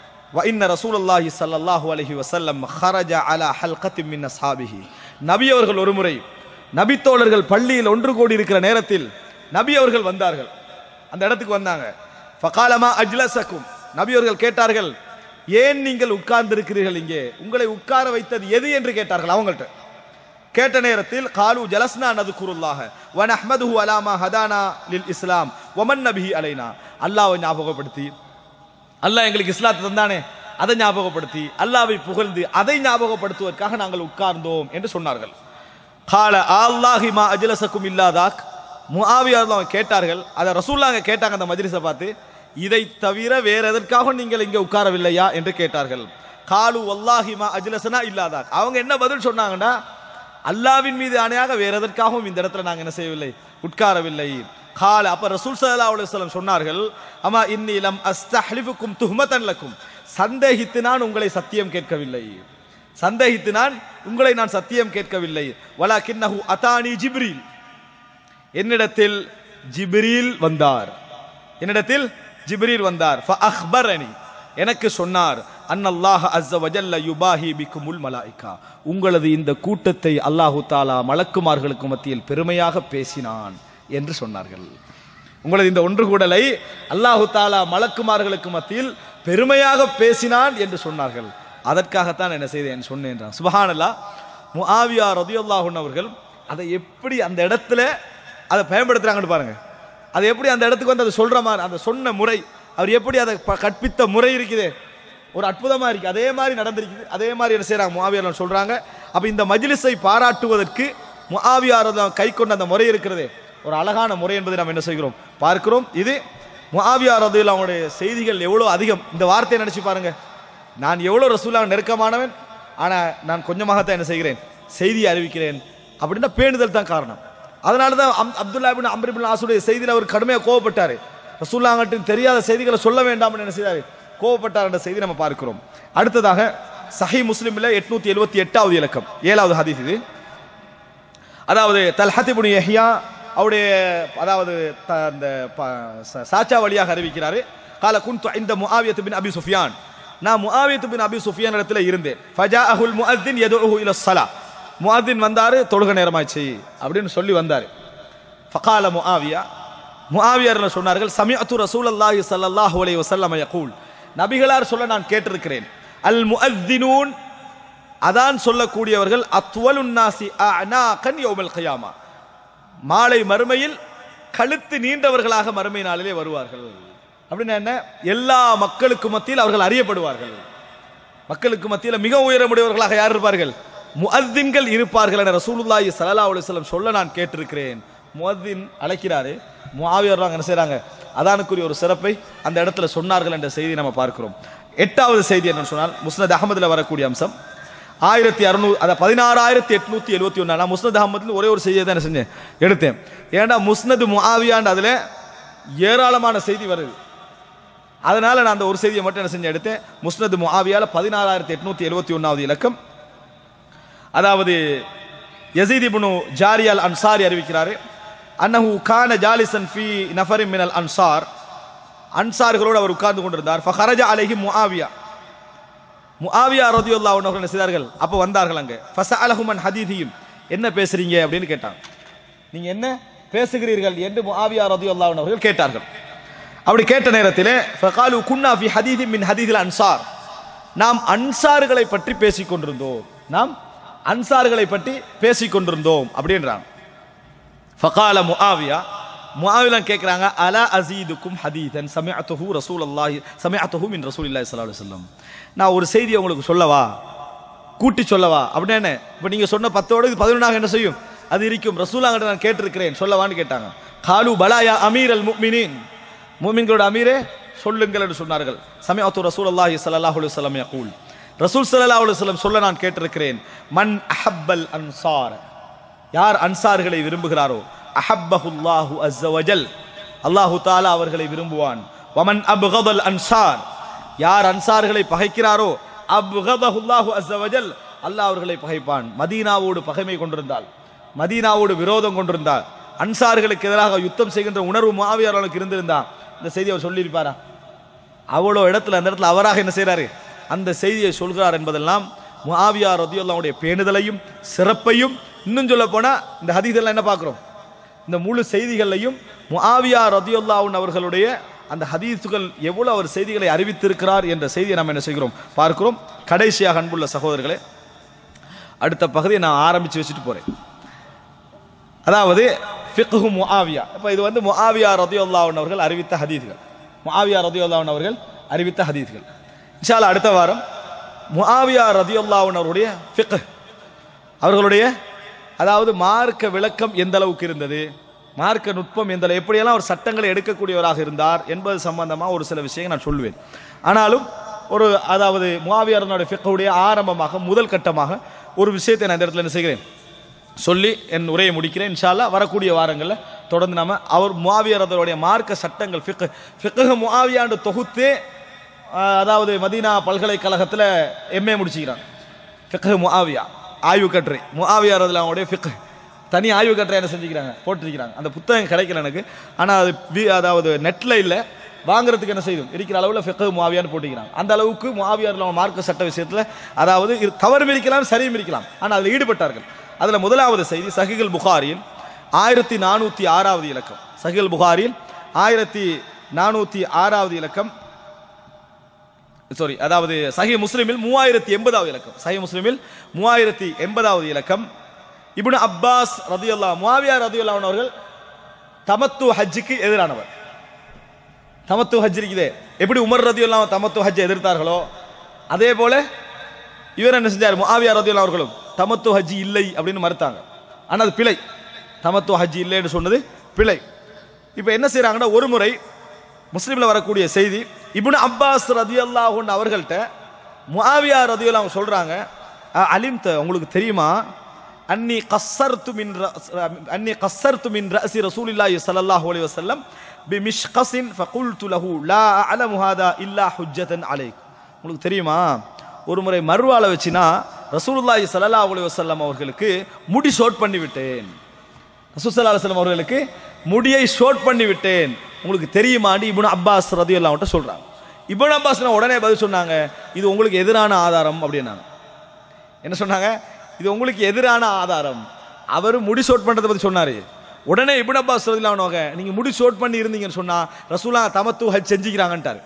[SPEAKER 2] وإن رسول الله صلى الله عليه وسلم خرج على حلقة من أصحابه நபி அவர்கள் ஒரு முறை நபித்தோழர்கள் பள்ளியில் ஒன்று கூடி இருக்கிற நேரத்தில் நபி அவர்கள் வந்தார்கள் அந்த இடத்துக்கு வந்தாங்க ஃபகாலமா அஜ்லசக்கும் நபி அவர்கள் கேட்டார்கள் ஏன் நீங்கள் உட்கார்ந்திருக்கிறீர்கள் இங்கே உங்களை உட்கார வைத்தது எது என்று கேட்டார்கள் அவங்கள்ட்ட கேட்ட நேரத்தில் காலு ஜலஸ்னா நதுக்குருல்லாக வன் அஹ்மதுஹு அலாமா ஹதானா லில் இஸ்லாம் ஒமன் நபிஹி அலைனா அல்லாஹ்வை ஞாபகப்படுத்தி அல்லாஹ் எங்களுக்கு இஸ்லாத்தை தந்தானே அதை ஞாபகப்படுத்தி அல்லாவை புகழ்ந்து அதை ஞாபகப்படுத்துவதற்காக நாங்கள் உட்கார்ந்தோம் என்று சொன்னார்கள் கால அல்லாஹி மா அஜ்லசக்கும் இல்லாதாக் முஆவியார் அவங்க கேட்டார்கள் அதை ரசூல்லாங்க கேட்டாங்க அந்த மஜ்லிஸை பார்த்து இதை தவிர வேற எதற்காக நீங்கள் இங்கே உட்காரவில்லையா என்று கேட்டார்கள் காலு வல்லாஹி மா அஜ்லசனா இல்லாதாக் அவங்க என்ன பதில் சொன்னாங்கன்னா அல்லாவின் மீது ஆணையாக வேற எதற்காகவும் இந்த இடத்துல நாங்கள் என்ன செய்யவில்லை உட்காரவில்லை கால அப்ப ரசூல் ஸல்லல்லாஹு அலைஹி வஸல்லம் சொன்னார்கள் அம்மா இன்னி லம் அஸ்தஹ்லிஃபுக்கும் துஹ்மதன் லக்கும் சந்தேகித்து நான் உங்களை சத்தியம் கேட்கவில்லை சந்தேகித்து நான் உங்களை நான் சத்தியம் கேட்கவில்லை வலாகின்னஹு அதானி ஜிப்ரீல் என்னிடத்தில் ஜிப்ரீல் வந்தார் என்னிடத்தில் ஜிப்ரீல் வந்தார் ஃபஅஹ்பரனி எனக்கு சொன்னார் அன்னல்லாஹ் அஸ்ஸ வஜல்ல யுபாஹி பிக்குமுல் மலாயிகா உங்களது இந்த கூட்டத்தை அல்லாஹு தாலா மலக்குமார்களுக்கு மத்தியில் பெருமையாக பேசினான் என்று சொன்னார்கள் உங்களது இந்த ஒன்று கூடலை அல்லாஹு தாலா மலக்குமார்களுக்கு மத்தியில் பெருமையாக பேசினான் என்று சொன்னார்கள் அதற்காகத்தான் என்ன செய்தேன் சொன்னேன் சுபஹானல்லா முஆவியா ரதியுல்லாஹுன் அவர்கள் அதை எப்படி அந்த இடத்துல அதை பயன்படுத்துறாங்கன்னு பாருங்க அது எப்படி அந்த இடத்துக்கு வந்து அதை சொல்ற மாதிரி அந்த சொன்ன முறை அவர் எப்படி அதை ப- கற்பித்த முறை இருக்குது ஒரு அற்புதமா இருக்கு அதே மாதிரி நடந்திருக்குது அதே மாதிரி என்ன செய்றாங்க முஆவியார் சொல்றாங்க அப்ப இந்த மஜ்லிஸை பாராட்டுவதற்கு முஆவியார் கை கொண்ட அந்த முறை இருக்கிறதே ஒரு அழகான முறை என்பதை நாம் என்ன செய்கிறோம் பார்க்கிறோம் இது முஆவியார் ரதியுல்லா அவங்களுடைய செய்திகள் எவ்வளவு அதிகம் இந்த வார்த்தையை நினைச்சு பாருங்க நான் எவ்வளவு ரசூலாக நெருக்கமானவன் ஆனா நான் கொஞ்சமாகத்தான் என்ன செய்கிறேன் செய்தியை அறிவிக்கிறேன் அப்படின்னா பேணுதல் தான் காரணம் அதனால தான் அம் அப்துல்லா பின் அம்ரிபின் ஆசுடைய செய்தியில் அவர் கடுமையாக கோவப்பட்டார் ரசூல்லாங்கட்டின் தெரியாத செய்திகளை சொல்ல வேண்டாம்னு என்ன செய்தார் கோவப்பட்டார் என்ற செய்தி நம்ம பார்க்கிறோம் அடுத்ததாக சஹி முஸ்லிமில் எட்நூத்தி எழுபத்தி எட்டாவது இலக்கம் ஏழாவது ஹதீஸ் இது அதாவது தல்ஹத்திபுனி யஹ்யா அவருடைய அதாவது த- அந்த ப- ச- சாச்சா வழியாக அறிவிக்கிறாரு கால குன்து இந்த முஆவியத்து பின் அபி சுஃபியான் நான் முஆவியத்து பின் அபி சுஃபியான் இடத்துல இருந்தேன் ஃபஜா அஹுல் முஅத்தின் யதுஹு இல ஸலா முஅத்தின் வந்தாரு தொழுக நேரமாச்சு அப்படின்னு சொல்லி வந்தாரு ஃபகால முஆவியா முஆவியர் சொன்னார்கள் சமிஅத்து ரசூலல்லாஹி ஸல்லல்லாஹு அலைஹி வஸல்லம் யகூல் நபிகளார் சொல்ல நான் கேட்டிருக்கிறேன் அல் முஅத்தினூன் அதான் சொல்லக்கூடியவர்கள் அத்வலுன் நாசி அனாகன் யௌமல் கியாமா மாலை மறுமையில் கழுத்து நீண்டவர்களாக மறுமை நாளிலே வருவார்கள் அப்படின்னா என்ன எல்லா மக்களுக்கு மத்தியில் அவர்கள் அறியப்படுவார்கள் மக்களுக்கு மத்தியில் மிக உயரமுடையவர்களாக யார் இருப்பார்கள் முஅத்தின்கள் இருப்பார்கள் என ரசூலுல்லாஹி ஸல்லல்லாஹு அலைஹி வஸல்லம் சொல்ல நான் கேட்டிருக்கிறேன் முஅத்தின் அழைக்கிறாரு முஆவியர் என்ன செய்றாங்க அதானுக்குரிய ஒரு சிறப்பை அந்த இடத்துல சொன்னார்கள் என்ற செய்தி நம்ம பார்க்கிறோம் எட்டாவது செய்தி என்னன்னு சொன்னால் முஸ்னத் அகமதுல வரக்கூடிய அம்சம் ஆயிரத்தி அறுநூறு அதை பதினாறாயிரத்தி எட்நூத்தி எழுபத்தி ஒன்று நான் முஸ்னத் அகமதுல ஒரே ஒரு செய்தியை தான் என்ன செஞ்சேன் எடுத்தேன் ஏன்டா முஸ்னது முஆவியாண்டு அதில் ஏராளமான செய்தி வருது அதனால நான் அந்த ஒரு செய்தியை மட்டும் என்ன செஞ்சேன் எடுத்தேன் முஸ்னது முஆவியால பதினாறாயிரத்தி எட்நூத்தி எழுபத்தி ஒன்றாவது இலக்கம் அதாவது யசீத் இப்னு ஜாரியால் அன்சாரி அறிவிக்கிறாரு அன்னஹு கான ஜாலிசன் ஃபி நஃபரின் மினல் அன்சார் அன்சார்களோடு அவர் உட்கார்ந்து கொண்டிருந்தார் ஃபஹரஜ அலைஹி முஆவியா முஆவியா ரதியுல்லா அவர்கள் என்ன செய்தார்கள் அப்போ வந்தார்கள் அங்கே ஃபசஅலஹுமன் ஹதீதியும் என்ன பேசுறீங்க அப்படின்னு கேட்டாங்க நீங்க என்ன பேசுகிறீர்கள் என்று முஆவியா ரதியுல்லா அவர்கள் கேட்டார்கள் அப்படி கேட்ட நேரத்திலே ஃபகாலு குன்னா ஃபி ஹதீதி மின் ஹதீதில் அன்சார் நாம் அன்சார்களை பற்றி பேசிக் கொண்டிருந்தோம் நாம் அன்சார்களை பற்றி பேசிக் கொண்டிருந்தோம் அப்படின்றாங்க ஃபகால முஆவியா முஆவிலாம் கேட்குறாங்க அலா அசீதுக்கும் ஹதீதன் சமிஅத்துஹு ரசூலுல்லாஹி சமிஅத்துஹு மின் ரசூலில்லாஹி ஸல்லல்லாஹு அலைஹி வஸல்லம் நான் ஒரு செய்தியை உங்களுக்கு சொல்லவா கூட்டி சொல்லவா அப்படின்னா என்ன இப்போ நீங்கள் சொன்ன பத்தோடு இது பதினொன்றாக என்ன செய்யும் அது இருக்கும் ரசூலாங்கிட்ட நான் கேட்டிருக்கிறேன் சொல்லவான்னு கேட்டாங்க காலு பலாயா அமீர் அல் முக்மினின் மூமின்களோட அமீரே சொல்லுங்கள் என்று சொன்னார்கள் சமயத்து ரசூல் அல்லாஹி ஸல்லல்லாஹு அலைஹி வஸல்லம் யகூல் ரசூல் ஸல்லல்லாஹு அலைஹி வஸல்லம் சொல்ல நான் கேட்டிருக்கிறேன் மன் அஹப்பல் அன்சார் யார் அன்சார்களை விரும்புகிறாரோ அஹப்பஹுல்லாஹு அஸ்ஸவஜல் அல்லாஹு தாலா அவர்களை விரும்புவான் வமன் அப்கதல் அன்சார் யார் அன்சார்களை பகைக்கிறாரோ அப்கதஹுல்லாஹு அஸ்ஸவஜல் அல்லாஹ் அவர்களை பகைப்பான் மதீனாவோடு பகைமை கொண்டிருந்தால் மதீனாவோடு விரோதம் கொண்டிருந்தால் அன்சார்களுக்கு எதிராக யுத்தம் செய்கின்ற உணர்வு மாவியார்களுக்கு இருந்திருந்தா இந்த செய்தி அவர் சொல்லியிருப்பாரா அவ்வளோ இடத்துல அந்த இடத்துல அவராக என்ன செய்றாரு அந்த செய்தியை சொல்கிறார் என்பதெல்லாம் முஆவியா ரதியுல்லாவுடைய பேணுதலையும் சிறப்பையும் இன்னும் சொல்ல போனா இந்த ஹதீஸெல்லாம் என்ன பார்க்குறோம் இந்த முழு செய்திகளையும் முஆவியா ரதியுல்லாவுன் அவர்களுடைய அந்த ஹதீஸுகள் எவ்வளவு அவர் செய்திகளை அறிவித்திருக்கிறார் என்ற செய்தியை நாம் என்ன செய்கிறோம் பார்க்கிறோம் கடைசியாக அன்புள்ள சகோதரர்களே அடுத்த பகுதியை நான் ஆரம்பிச்சு வச்சுட்டு போறேன் அதாவது ஃபிக்ஹு முஆவியா இப்போ இது வந்து முஆவியா ரதியுல்லாஹன் அவர்கள் அறிவித்த ஹதீஸ்கள் முஆவியா ரதியுல்லாஹன் அவர்கள் அறிவித்த ஹதீஸ்கள் இன்ஷால்லா அடுத்த வாரம் முஆவியா ரதியுல்லாஹன் அவருடைய ஃபிக்ஹ் அவர்களுடைய அதாவது மார்க்க விளக்கம் எந்த அளவுக்கு இருந்தது மார்க்க நுட்பம் எந்த அளவு- எப்படியெல்லாம் ஒரு சட்டங்களை எடுக்கக்கூடியவராக இருந்தார் என்பது சம்பந்தமாக ஒரு சில விஷயங்கள் நான் சொல்லுவேன் ஆனாலும் ஒரு அதாவது முஆவியாரனுடைய ஃபிக்ஹுடைய ஆரம்பமாக முதல் கட்டமாக ஒரு விஷயத்தை நான் இந்த இடத்துல என்ன செய்கிறேன் சொல்லி என் உரையை முடிக்கிறேன் இன்ஷால்லா வரக்கூடிய வாரங்களில் தொடர்ந்து நாம அவர் முஆவியரதோடைய மார்க்க சட்டங்கள் ஃபிக் ஃபிக்ஹ் முஆவியாண்டு தொகுத்து ஆஹ், அதாவது மதீனா பல்கலைக்கழகத்தில் எம்ஏ முடிச்சுக்கிறான் ஃபிக்ஹ் முஆவியா ஆய்வு கட்டுரை முஆவியாரதில் அவனுடைய ஃபிக்ஹ் தனி ஆய்வு கட்டுரை என்ன செஞ்சுக்கிறாங்க போட்டிருக்கிறாங்க அந்த புத்தகம் கிடைக்கல எனக்கு ஆனால் அது வி- அதாவது நெட்டில் இல்லை வாங்குறதுக்கு என்ன செய்யும் இருக்கிற அளவில் ஃபிக்ஹ் முஆவியான்னு போட்டிக்கிறாங்க அந்த அளவுக்கு முஆவியாரில் மார்க்க சட்ட விஷயத்தில் அதாவது இது தவறும் இருக்கலாம் சரியும் இருக்கலாம் ஆனால் அதில் ஈடுபட்டார்கள் அதில் முதலாவது செய்தி சஹிகுல் புகாரியில் ஆயிரத்தி நானூற்றி ஆறாவது இலக்கம் சஹிகுல் புகாரில் ஆயிரத்தி நானூற்றி ஆறாவது இலக்கம் சாரி அதாவது சஹி முஸ்லிமில் மூவாயிரத்தி எண்பதாவது இலக்கம் சஹி முஸ்லிமில் மூவாயிரத்தி எண்பதாவது இலக்கம் இப்னு அப்பாஸ் ரதியுல்லா முவாவியா ரதியுல்லா அவர்கள் தமத்து ஹஜ்ஜுக்கு எதிரானவர் தமத்து ஹஜ் இருக்குதே எப்படி உமர் ரதியுல்லா தமத்து ஹஜ்ஜை எதிர்த்தார்களோ அதே போல இவர் என்ன செஞ்சார் முஆவியா ரதியுல்லா அவர்களும் தமத்து ஹஜ் இல்லை அப்படின்னு மறுத்தாங்க ஆனால் அது பிழை தமத்து ஹஜ் இல்லைன்னு சொன்னது பிழை இப்போ என்ன செய்றாங்கன்னா ஒரு முறை முஸ்லீம்ல வரக்கூடிய செய்தி இப்னு அப்பாஸ் ரதியல்லாஹு அவர்கள்ட்ட முஆவியா ரதியுல்லா அவங்க சொல்றாங்க "அ- அலிம்த உங்களுக்கு தெரியுமா அன்னி கஸ்ஸர்து மின் ரஸ்- அன்னி கஸ்ஸர்து மின் ரஅசி ரசூலில்லாஹி ஸல்லல்லாஹு அலைஹி வஸல்லம் பிமிஷ்கஸின் ஃபகுல்து லஹு லா அஅலமு ஹாதா இல்லா ஹுஜ்ஜதன் அலைக் உங்களுக்கு தெரியுமா ஒரு முறை மறுவாள வச்சுனா ரசூலுல்லாஹி ஸல்லல்லாஹு அலைஹி வஸல்லம் அவர்களுக்கு முடி ஷோட் பண்ணி விட்டேன் ரசூசல்லா அலுவலம் அவர்களுக்கு முடியை ஷோட் பண்ணி விட்டேன் உங்களுக்கு தெரியுமாண்டி இப்னு அப்பாஸ் ரதியல்லாஹு அவன்கிட்ட சொல்றாங்க இப்னு அப்பாஸ் உடனே பதில் சொன்னாங்க இது உங்களுக்கு எதிரான ஆதாரம் அப்படின்னாங்க என்ன சொன்னாங்க இது உங்களுக்கு எதிரான ஆதாரம் அவர் முடி ஷோட் பண்றதை பத்தி சொன்னாரு உடனே இப்னு அப்பாஸ் ரதியல்லாஹு அவங்க நீங்க முடி ஷோட் பண்ணி இருந்தீங்கன்னு சொன்னா ரசூலா தமத்து ஹஜ் செஞ்சுக்கிறாங்கன்ட்டாரு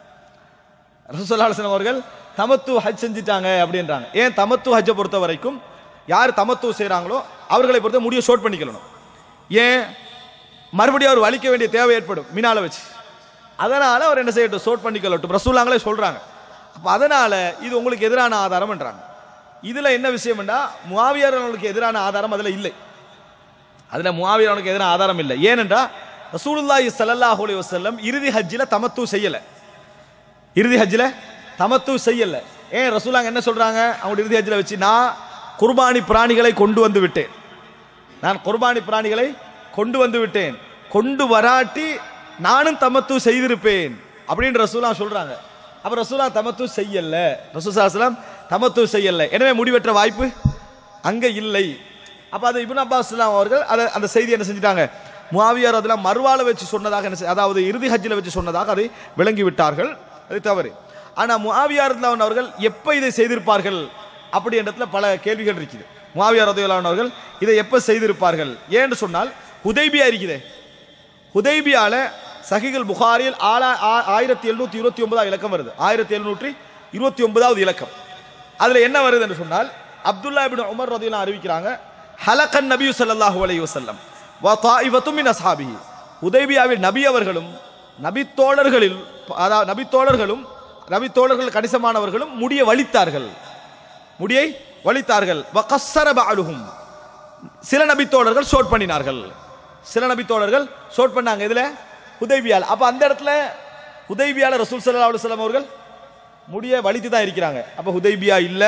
[SPEAKER 2] ரசூலுல்லாஹி அவர்கள் தமத்து ஹஜ் செஞ்சிட்டாங்க அப்படின்றாங்க ஏன் தமத்து ஹஜ்ஜை பொறுத்த வரைக்கும் யார் தமத்து செய்றாங்களோ அவர்களை பொறுத்த முடிய ஷோட் பண்ணிக்கணும் ஏன் மறுபடியும் அவர் வலிக்க வேண்டிய தேவை ஏற்படும் மீனால வச்சு அதனால அவர் என்ன செய்யட்டும் ஷோட் பண்ணிக்கொள்ளட்டும் ரசூலாங்களே சொல்றாங்க அப்ப அதனால இது உங்களுக்கு எதிரான ஆதாரம்ன்றாங்க இதுல என்ன விஷயம்னா முவாவியார் அவர்களுக்கு எதிரான ஆதாரம் அதுல இல்லை அதுல முவாவியார் அவனுக்கு எதிரான ஆதாரம் இல்லை ஏனென்றா ரசூலுல்லாஹி ஸல்லல்லாஹு அலைஹி வஸல்லம் இறுதி ஹஜ்ஜில தமத்து செய்யல இறுதி ஹஜ்ஜில் தமத்து செய்யல ஏன் ரசூலாங்க என்ன சொல்றாங்க அவங்களுடைய இறுதி ஹஜ்ஜில் வச்சு நான் குர்பானி பிராணிகளை கொண்டு வந்து விட்டேன் நான் குர்பானி பிராணிகளை கொண்டு வந்து விட்டேன் கொண்டு வராட்டி நானும் தமத்து செய்திருப்பேன் அப்படின்னு ரசூலா சொல்றாங்க அப்ப ரசூலா தமத்து செய்யல ரசூசாஸ்லாம் தமத்து செய்யல எனவே முடிவெற்ற வாய்ப்பு அங்க இல்லை அப்ப அது இப்னு அப்பாஸ் அவர்கள் அதை அந்த செய்தி என்ன செஞ்சிட்டாங்க முவாவியார் அதெல்லாம் மறுவால வச்சு சொன்னதாக என்ன செய்- அதாவது இறுதி ஹஜ்ஜில் வச்சு சொன்னதாக அதை விளங்கி விட்டார்கள் அது தவறு ஆனா முவாவியார் அவர்கள் எப்ப இதை செய்திருப்பார்கள் அப்படி இடத்துல பல கேள்விகள் இருக்குது முவாவியார் ரதியுல்லாஹு அவர்கள் இதை எப்ப செய்திருப்பார்கள் ஏன்னு சொன்னால் ஹுதைபியா இருக்குதே ஹுதைபியால சஹிகுல் புகாரில் ஆலா ஆ- ஆயிரத்தி எழுநூத்தி இருபத்தி ஒன்பதாவது இலக்கம் வருது ஆயிரத்தி எழுநூற்றி இருபத்தி ஒன்பதாவது இலக்கம் அதுல என்ன வருது என்று சொன்னால் அப்துல்லா இப்னு உமர் ரதியுல்லாஹு அறிவிக்கிறாங்க ஹலகன் நபியு ஸல்லல்லாஹு அலைஹி வஸல்லம் வ தாயிஃபத்தும் மின் அஸ்ஹாபிஹி ஹுதைபியாவில் நபி அவர்களும் நபி தோழர்களில் அதாவது நபி தோழர்களும் நபி தோழர்கள் கணிசமானவர்களும் முடிய வலித்தார்கள் முடியை வலித்தார்கள் வகஸ்ஸர பஅலுஹும் சில நபித்தோழர்கள் ஷோட் பண்ணினார்கள் சில நபித்தோழர்கள் ஷோட் பண்ணாங்க இதுல ஹுதைபியால் அப்ப அந்த இடத்துல ஹுதைபியால ரசூல் ஸல்லல்லாஹு அலைஹி வஸல்லம் அவர்கள் முடிய வலித்து தான் இருக்கிறாங்க அப்ப ஹுதைபியா இல்ல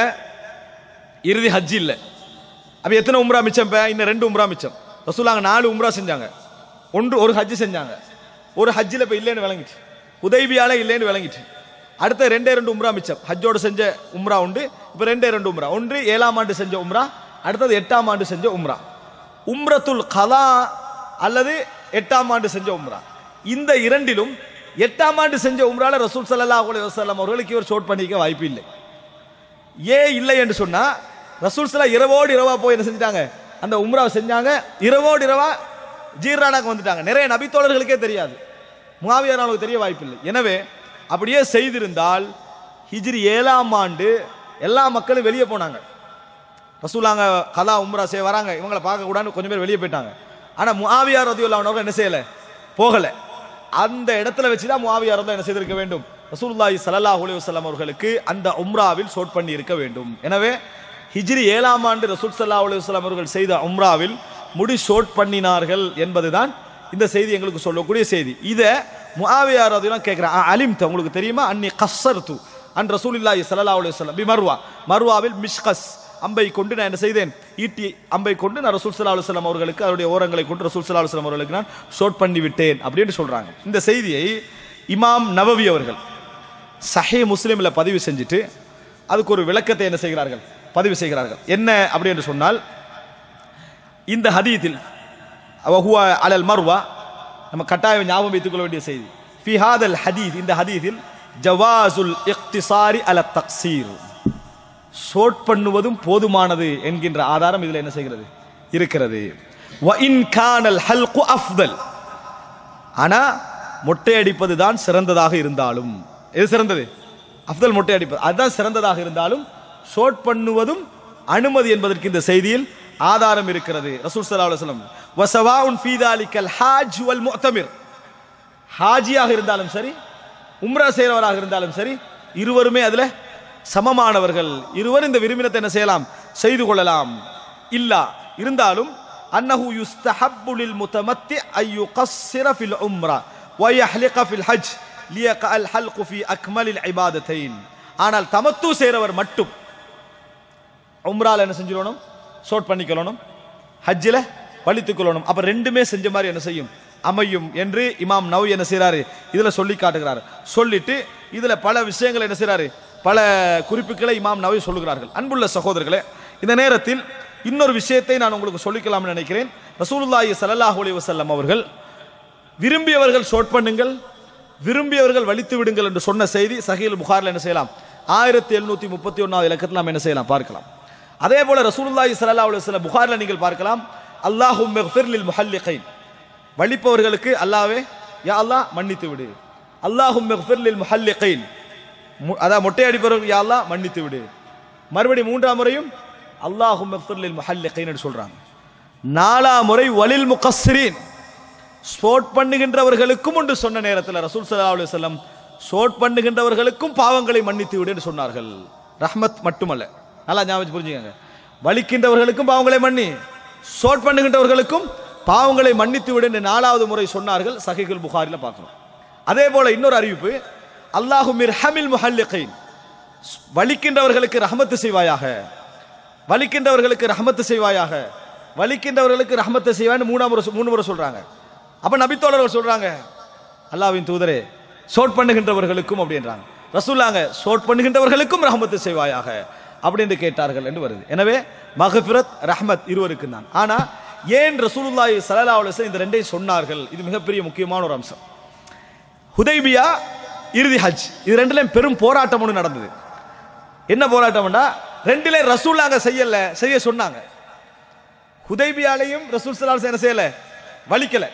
[SPEAKER 2] இறுதி ஹஜ் இல்ல அப்ப எத்தனை உம்ரா மிச்சம் இப்ப இன்னும் ரெண்டு உம்ரா மிச்சம் ரசூலாங்க நாலு உம்ரா செஞ்சாங்க ஒன்று ஒரு ஹஜ் செஞ்சாங்க ஒரு ஹஜ்ஜில் இப்ப இல்லைன்னு விளங்கிட்டு ஹுதைபியால இல்லைன்னு விளங்கிட்டு அடுத்த ரெண்டே ரெண்டு உம்ரா மிச்சம் ஹஜ்ஜோட செஞ்ச உம்ரா உண்டு இப்ப ரெண்டே ரெண்டு உம்ரா ஒன்று ஏழாம் ஆண்டு செஞ்ச உம்ரா அடுத்தது எட்டாம் ஆண்டு செஞ்ச உம்ரா உம்ரத்துல் கலா அல்லது எட்டாம் ஆண்டு செஞ்ச உம்ரா இந்த இரண்டிலும் எட்டாம் ஆண்டு செஞ்ச உம்ரால ரசூல் ஸல்லல்லாஹு அலைஹி வஸல்லம் அவர்களுக்கு இவர் ஷோட் பண்ணிக்க வாய்ப்பு இல்லை ஏன் இல்லை என்று சொன்னா ரசூல் ஸல்லா இரவோடு இரவா போய் என்ன செஞ்சிட்டாங்க அந்த உம்ராவை செஞ்சாங்க இரவோடு இரவா ஜீர்ரானாக்கு வந்துட்டாங்க நிறைய நபித்தோழர்களுக்கே தெரியாது முகாவியர்களுக்கு தெரிய வாய்ப்பில்லை எனவே அப்படியே செய்திருந்தால் ஹிஜ்ரி ஏழாம் ஆண்டு எல்லா மக்களும் வெளியே போனாங்க ரசூலாங்க கலா உம்ரா செய்ய வராங்க இவங்களை பார்க்க கூடாதுன்னு கொஞ்சம் பேர் வெளியே போயிட்டாங்க ஆனா முஆவியா ரதியுல்லாஹு அவர்கள் என்ன செய்யல போகல அந்த இடத்துல வச்சு தான் முஆவியா ரதியுல்லாஹு என்ன செய்திருக்க வேண்டும் ரசூலுல்லாஹி ஸல்லல்லாஹு அலைஹி வஸல்லம் அவர்களுக்கு அந்த உம்ராவில் ஷோட் பண்ணி இருக்க வேண்டும் எனவே ஹிஜ்ரி ஏழாம் ஆண்டு ரசூல் ஸல்லல்லாஹு அலைஹி வஸல்லம் அவர்கள் செய்த உம்ராவில் முடி ஷோட் பண்ணினார்கள் என்பதுதான் இந்த செய்தி எங்களுக்கு சொல்லக்கூடிய செய்தி இதை முஆவியா ரதியுல்லாஹு கேட்குறேன் அலிம் உங்களுக்கு தெரியுமா அன்னி கஸ்ஸர்து அன் ரசூலில்லாஹி ஸல்லல்லாஹு அலைஹி வஸல்லம் பி மர்வா மர்வாவில் மிஷ்கஸ் அம்பை கொண்டு நான் என்ன செய்தேன் ஈட்டி அம்பை கொண்டு நான் ரசூல் ஸல்லல்லாஹு அலைஹி வஸல்லம் அவர்களுக்கு அவருடைய ஓரங்களை கொண்டு ரசூல் ஸல்லல்லாஹு அலைஹி வஸல்லம் அவர்களுக்கு நான் ஷோட் பண்ணி விட்டேன் அப்படின்னு சொல்றாங்க இந்த செய்தியை இமாம் நவவி அவர்கள் சஹீ முஸ்லிம்ல பதிவு செஞ்சுட்டு அதுக்கு ஒரு விளக்கத்தை என்ன செய்கிறார்கள் பதிவு செய்கிறார்கள் என்ன அப்படி என்று சொன்னால் இந்த ஹதீத்தில் வஹுவ அலல் மர்வா நம்ம கட்டாயம் ஞாபகம் வைத்துக் கொள்ள வேண்டிய செய்தி ஃபி ஹாதல் ஹதீத் இந்த ஹதீத்தில் ஜவாசுல் இக்திசாரி அல தக்சீர் ஷோட் பண்ணுவதும் போதுமானது என்கின்ற ஆதாரம் இதுல என்ன செய்கிறது இருக்கிறது வ இன் கானல் ஹல்கு அஃதல் ஆனா மொட்டை அடிப்பது தான் சிறந்ததாக இருந்தாலும் எது சிறந்தது அஃதல் மொட்டை அடிப்பது அதுதான் சிறந்ததாக இருந்தாலும் ஷோட் பண்ணுவதும் அனுமதி என்பதற்கு இந்த செய்தியில் ஆதாரம் இருக்கிறது ரசூல் ஸல்லல்லாஹு அலைஹி வஸல்லம் வஸவாஉன் ஃபீ தாலிகல் ஹாஜ் வல் முஅ்தமிர் ஹாஜியாக இருந்தாலும் சரி உம்ரா செய்கிறவராக இருந்தாலும் சரி இருவருமே அதுல சமமானவர்கள் இருவர் இந்த விரும்பினத்தை என்ன செய்யலாம் செய்து கொள்ளலாம் இல்லா இருந்தாலும் அன்னஹு யுஸ்தஹப்பு லில் முத்தமத்தி ஐ யுகஸ்ஸிர ஃபில் உம்ரா வ யஹ்லிக ஃபில் ஹஜ் லியக அல் ஹல்கு ஃபி அக்மலில் இபாதத்தைன் ஆனால் தமத்து செய்கிறவர் மட்டும் உம்ரால என்ன செஞ்சிடணும் ஷோட் பண்ணிக்கொள்ளணும் ஹஜ்ஜில் வலித்துக் கொள்ளணும் அப்ப ரெண்டுமே செஞ்ச மாதிரி என்ன செய்யும் அமையும் என்று இமாம் நவ் என்ன செய்றாரு இதுல சொல்லி காட்டுகிறார் சொல்லிட்டு இதுல பல விஷயங்களை என்ன செய்றாரு பல குறிப்புகளை இமாம் நவி சொல்லுகிறார்கள் அன்புள்ள சகோதரர்களே இந்த நேரத்தில் இன்னொரு விஷயத்தை நான் உங்களுக்கு சொல்லிக்கலாம்னு நினைக்கிறேன் ரசூலுல்லாஹி ஸல்லல்லாஹு அலைஹி வஸல்லம் அவர்கள் விரும்பியவர்கள் ஷோட் பண்ணுங்கள் விரும்பியவர்கள் வலித்து விடுங்கள் என்று சொன்ன செய்தி சஹீல் புகாரில் என்ன செய்யலாம் ஆயிரத்தி எழுநூத்தி முப்பத்தி ஒன்னாவது இலக்கத்தில் நாம் என்ன செய்யலாம் பார்க்கலாம் அதே போல ரசூலுல்லாஹி ஸல்லல்லாஹு அலைஹி வஸல்லம் புகாரில் நீங்கள் பார்க்கலாம் அல்லாஹும் மக்ஃபிர் லில் முஹல்லிகைன் வலிப்பவர்களுக்கு அல்லாவே யா அல்லாஹ் மன்னித்து விடு அல்லாஹும் மக்ஃபிர் லில் முஹல்லிகைன் மு- அதான் மொட்டை அடிப்பவர்கள் யா அல்லாஹ் மன்னித்து விடு மறுபடி மூன்றாம் முறையும் அல்லாஹும் மக்ஃபிர் லில் முஹல்லிகைன் என்று சொல்றாங்க நாலாம் முறை வலில் முகஸ்ஸிரீன் ஸ்போர்ட் பண்ணுகின்றவர்களுக்கும் ஒன்று சொன்ன நேரத்தில் ரசூல் ஸல்லல்லாஹு அலைஹி வஸல்லம் ஷோட் பண்ணுகின்றவர்களுக்கும் பாவங்களை மன்னித்து விடு என்று சொன்னார்கள் ரஹ்மத் மட்டுமல்ல நல்லா ஞாபகம் வச்சு புரிஞ்சுக்கங்க வலிக்கின்றவர்களுக்கும் பாவங்களை மன்னி ஷோட் பண்ணுகின்றவர்களுக்கும் பாவங்களை மன்னித்து விடு என்று நாலாவது முறை சொன்னார்கள் சஹீகுல் புகாரில பார்க்கிறோம் அதே போல இன்னொரு அறிவிப்பு அல்லாஹு மிர்ஹமில் முஹல்லிகைன் வலிக்கின்றவர்களுக்கு ரஹமத்து செய்வாயாக வலிக்கின்றவர்களுக்கு ரஹமத்து செய்வாயாக வலிக்கின்றவர்களுக்கு ரஹமத்து செய்வான்னு மூணாம் முறை சொ- மூணு முறை சொல்றாங்க அப்ப நபித்தோழர்கள் சொல்றாங்க அல்லாவின் தூதரே சோட் பண்ணுகின்றவர்களுக்கும் அப்படின்றாங்க ரசூல்லாங்க சோட் பண்ணுகின்றவர்களுக்கும் ரஹமத்து செய்வாயாக அப்படின்னு கேட்டார்கள் என்று வருது எனவே மகஃபிரத் ரஹ்மத் இருவருக்கு தான் ஆனா ஏன் ரசூலுல்லாஹி ஸல்லல்லாஹு அலைஹி வஸல்லம் இந்த ரெண்டையும் சொன்னார்கள் இது மிகப்பெரிய முக்கியமான ஒரு அம்சம் ஹுதைபியா இறுதி ஹஜ் இது ரெண்டுலயும் பெரும் போராட்டம் ஒன்று நடந்தது என்ன போராட்டம்னா ரெண்டுல ரசூல்லாங்க செய்யல செய்ய சொன்னாங்க ஹுதைபியாலையும் ரசூல் சலால் என்ன செய்யல வலிக்கல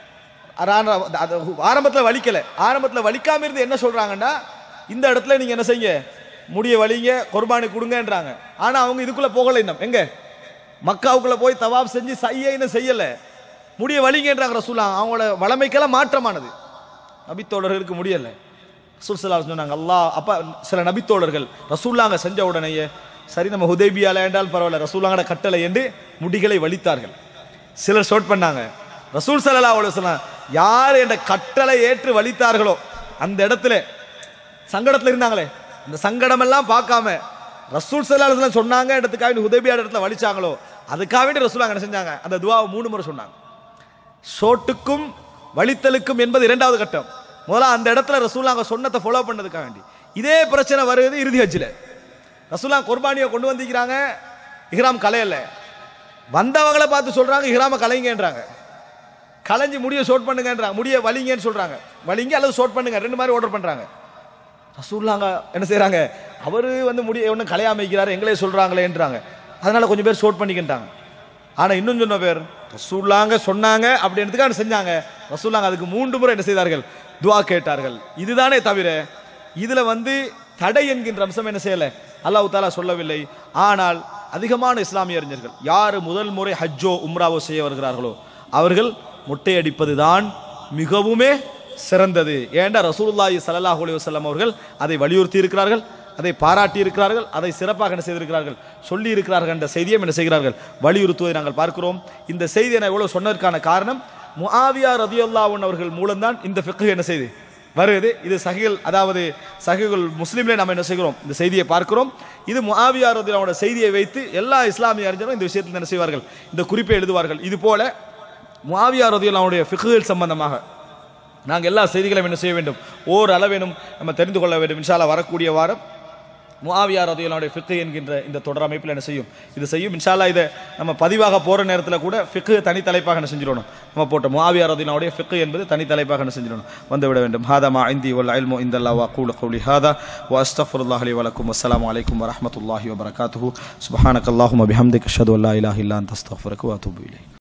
[SPEAKER 2] அரான- அது ஆரம்பத்துல வலிக்கல ஆரம்பத்துல வலிக்காம இருந்து என்ன சொல்றாங்கன்னா இந்த இடத்துல நீங்க என்ன செய்யுங்க முடிய வலிங்க குர்பானி கொடுங்கன்றாங்க ஆனா அவங்க இதுக்குள்ள போகல இன்னும் எங்க மக்காவுக்குள்ள போய் தவாப் செஞ்சு செய்ய இன்னும் செய்யல முடிய வலிங்கன்றாங்க ரசூலா அவங்களோட வளமைக்கெல்லாம் மாற்றமானது நபித்தோழர்களுக்கு முடியல ரசூல் ஸல்லல்லாஹு அலைஹி சொன்னாங்க அல்லாஹ் அப்ப சில நபித்தோழர்கள் ரசூல்லாங்க செஞ்ச உடனேயே சரி நம்ம ஹுதைபியால என்றால் பரவாயில்ல ரசூல்லாங்கட கட்டளை என்று முடிகளை வலித்தார்கள் சிலர் ஷோட் பண்ணாங்க ரசூல் ஸல்லல்லாஹு அலைஹி வஸல்லம் யார் என்ற கட்டளை ஏற்று வலித்தார்களோ அந்த இடத்துல சங்கடத்துல இருந்தாங்களே அந்த சங்கடம் எல்லாம் பார்க்காம ரசூல் ஸல்லல்லாஹு அலைஹி வஸல்லம் சொன்னாங்க இடத்துக்காக வேண்டி ஹுதைபியா இடத்துல வலிச்சாங்களோ அதுக்காக வேண்டி ரசூலாங்க என்ன செஞ்சாங்க அந்த துவாவை மூணு முறை சொன்னாங்க ஷோட்டுக்கும் வலித்தலுக்கும் என்பது இரண்டாவது கட்டம் முதல்ல அந்த இடத்துல ரசூலாங்க சொன்னதை ஃபாலோ பண்ணதுக்காக வேண்டி இதே பிரச்சனை வருது இறுதி ஹஜ்ஜில் ரசூலா குர்பானியை கொண்டு வந்திருக்கிறாங்க இஹ்ராம் கலையல்ல வந்தவங்களை பார்த்து சொல்றாங்க இஹ்ராம கலைங்கன்றாங்க கலைஞ்சு முடிய ஷோட் பண்ணுங்கன்றாங்க முடிய வலிங்கன்னு சொல்றாங்க வலிங்க அல்லது ஷோட் பண்ணுங்க ரெண்டு மாதிரி ஆர்டர் பண்றாங்க ரசூல்லாங்க என்ன செய்றாங்க அவரு வந்து முடிய ஒன்றும் கலையாம வைக்கிறாரு எங்களே சொல்றாங்களேன்றாங்க அதனால கொஞ்சம் பேர் ஷோட் பண்ணிக்கிட்டாங்க ஆனா இன்னும் சொன்ன பேர் ரசூல்லாங்க சொன்னாங்க அப்படின்றதுக்காக செஞ்சாங்க ரசூல்லாங்க அதுக்கு மூன்று முறை என்ன செய்தார்கள் துவா கேட்டார்கள் இதுதானே தவிர இதுல வந்து தடை என்கின்ற அம்சம் என்ன செய்யல அல்லாஹ் தாலா சொல்லவில்லை ஆனால் அதிகமான இஸ்லாமிய அறிஞர்கள் யார் முதல் முறை ஹஜ்ஜோ உம்ராவோ செய்ய வருகிறார்களோ அவர்கள் மொட்டையடிப்பதுதான் மிகவுமே சிறந்தது ஏண்டா ரசூலுல்லாஹி ஸல்லல்லாஹு அலைஹி வஸல்லம் அவர்கள் அதை வலியுறுத்தி இருக்கிறார்கள் அதை பாராட்டி இருக்கிறார்கள் அதை சிறப்பாக என்ன செய்திருக்கிறார்கள் சொல்லி இருக்கிறார்கள் என்ற செய்தியை என்ன செய்கிறார்கள் வலியுறுத்துவதை நாங்கள் பார்க்கிறோம் இந்த செய்தியை நான் எவ்வளவு சொன்னதற்கான காரணம் முஆவியா ரதியுல்லாஹு அவர்கள் மூலம்தான் இந்த ஃபிக்ஹ் என்ன செய்து வருது இது சஹிகள் அதாவது சஹிகுல் முஸ்லீம்ல நம்ம என்ன செய்கிறோம் இந்த செய்தியை பார்க்கிறோம் இது முஆவியா ரதியுல்லாவோட செய்தியை வைத்து எல்லா இஸ்லாமிய அறிஞரும் இந்த விஷயத்தில் என்ன செய்வார்கள் இந்த குறிப்பை எழுதுவார்கள் இது போல முஆவியா ரதியுல்லாவுடைய ஃபிக்ஹுகள் சம்பந்தமாக நாங்கள் எல்லா செய்திகளையும் என்ன செய்ய வேண்டும் ஓர் அளவேனும் நம்ம தெரிந்து கொள்ள வேண்டும் இன்ஷால்லா வரக்கூடிய வாரம் முஆவியா ரதியுல்லாவுடைய ஃபிக்கு என்கின்ற இந்த தொடர் அமைப்பில் என்ன செய்யும் இது செய்யும் இன்ஷால்லா இதை நம்ம பதிவாக போகிற நேரத்தில் கூட ஃபிக்கு தனி தலைப்பாக என்ன செஞ்சிடணும் நம்ம போட்ட முஆவியா ரதியுல்லாவுடைய ஃபிக்கு என்பது தனி தலைப்பாக என்ன செஞ்சிடணும் வந்து விட வேண்டும் ஹாதா மா இந்தி வல் இல்மு இந்தல்லா வா கூல கௌலி ஹாதா வ அஸ்தஃபுல்லாஹ் அலி வலக்கும் அஸ்ஸலாமு அலைக்கும் வரஹ்மத்துல்லாஹி வபரகாத்துஹு சுப்ஹானக்கல்லாஹும்ம பிஹம்திக அஷ்ஹது அல்லா இலாஹ இல்லா அன்த அஸ்தக்ஃபிருக வ அத்தூபு இலைக்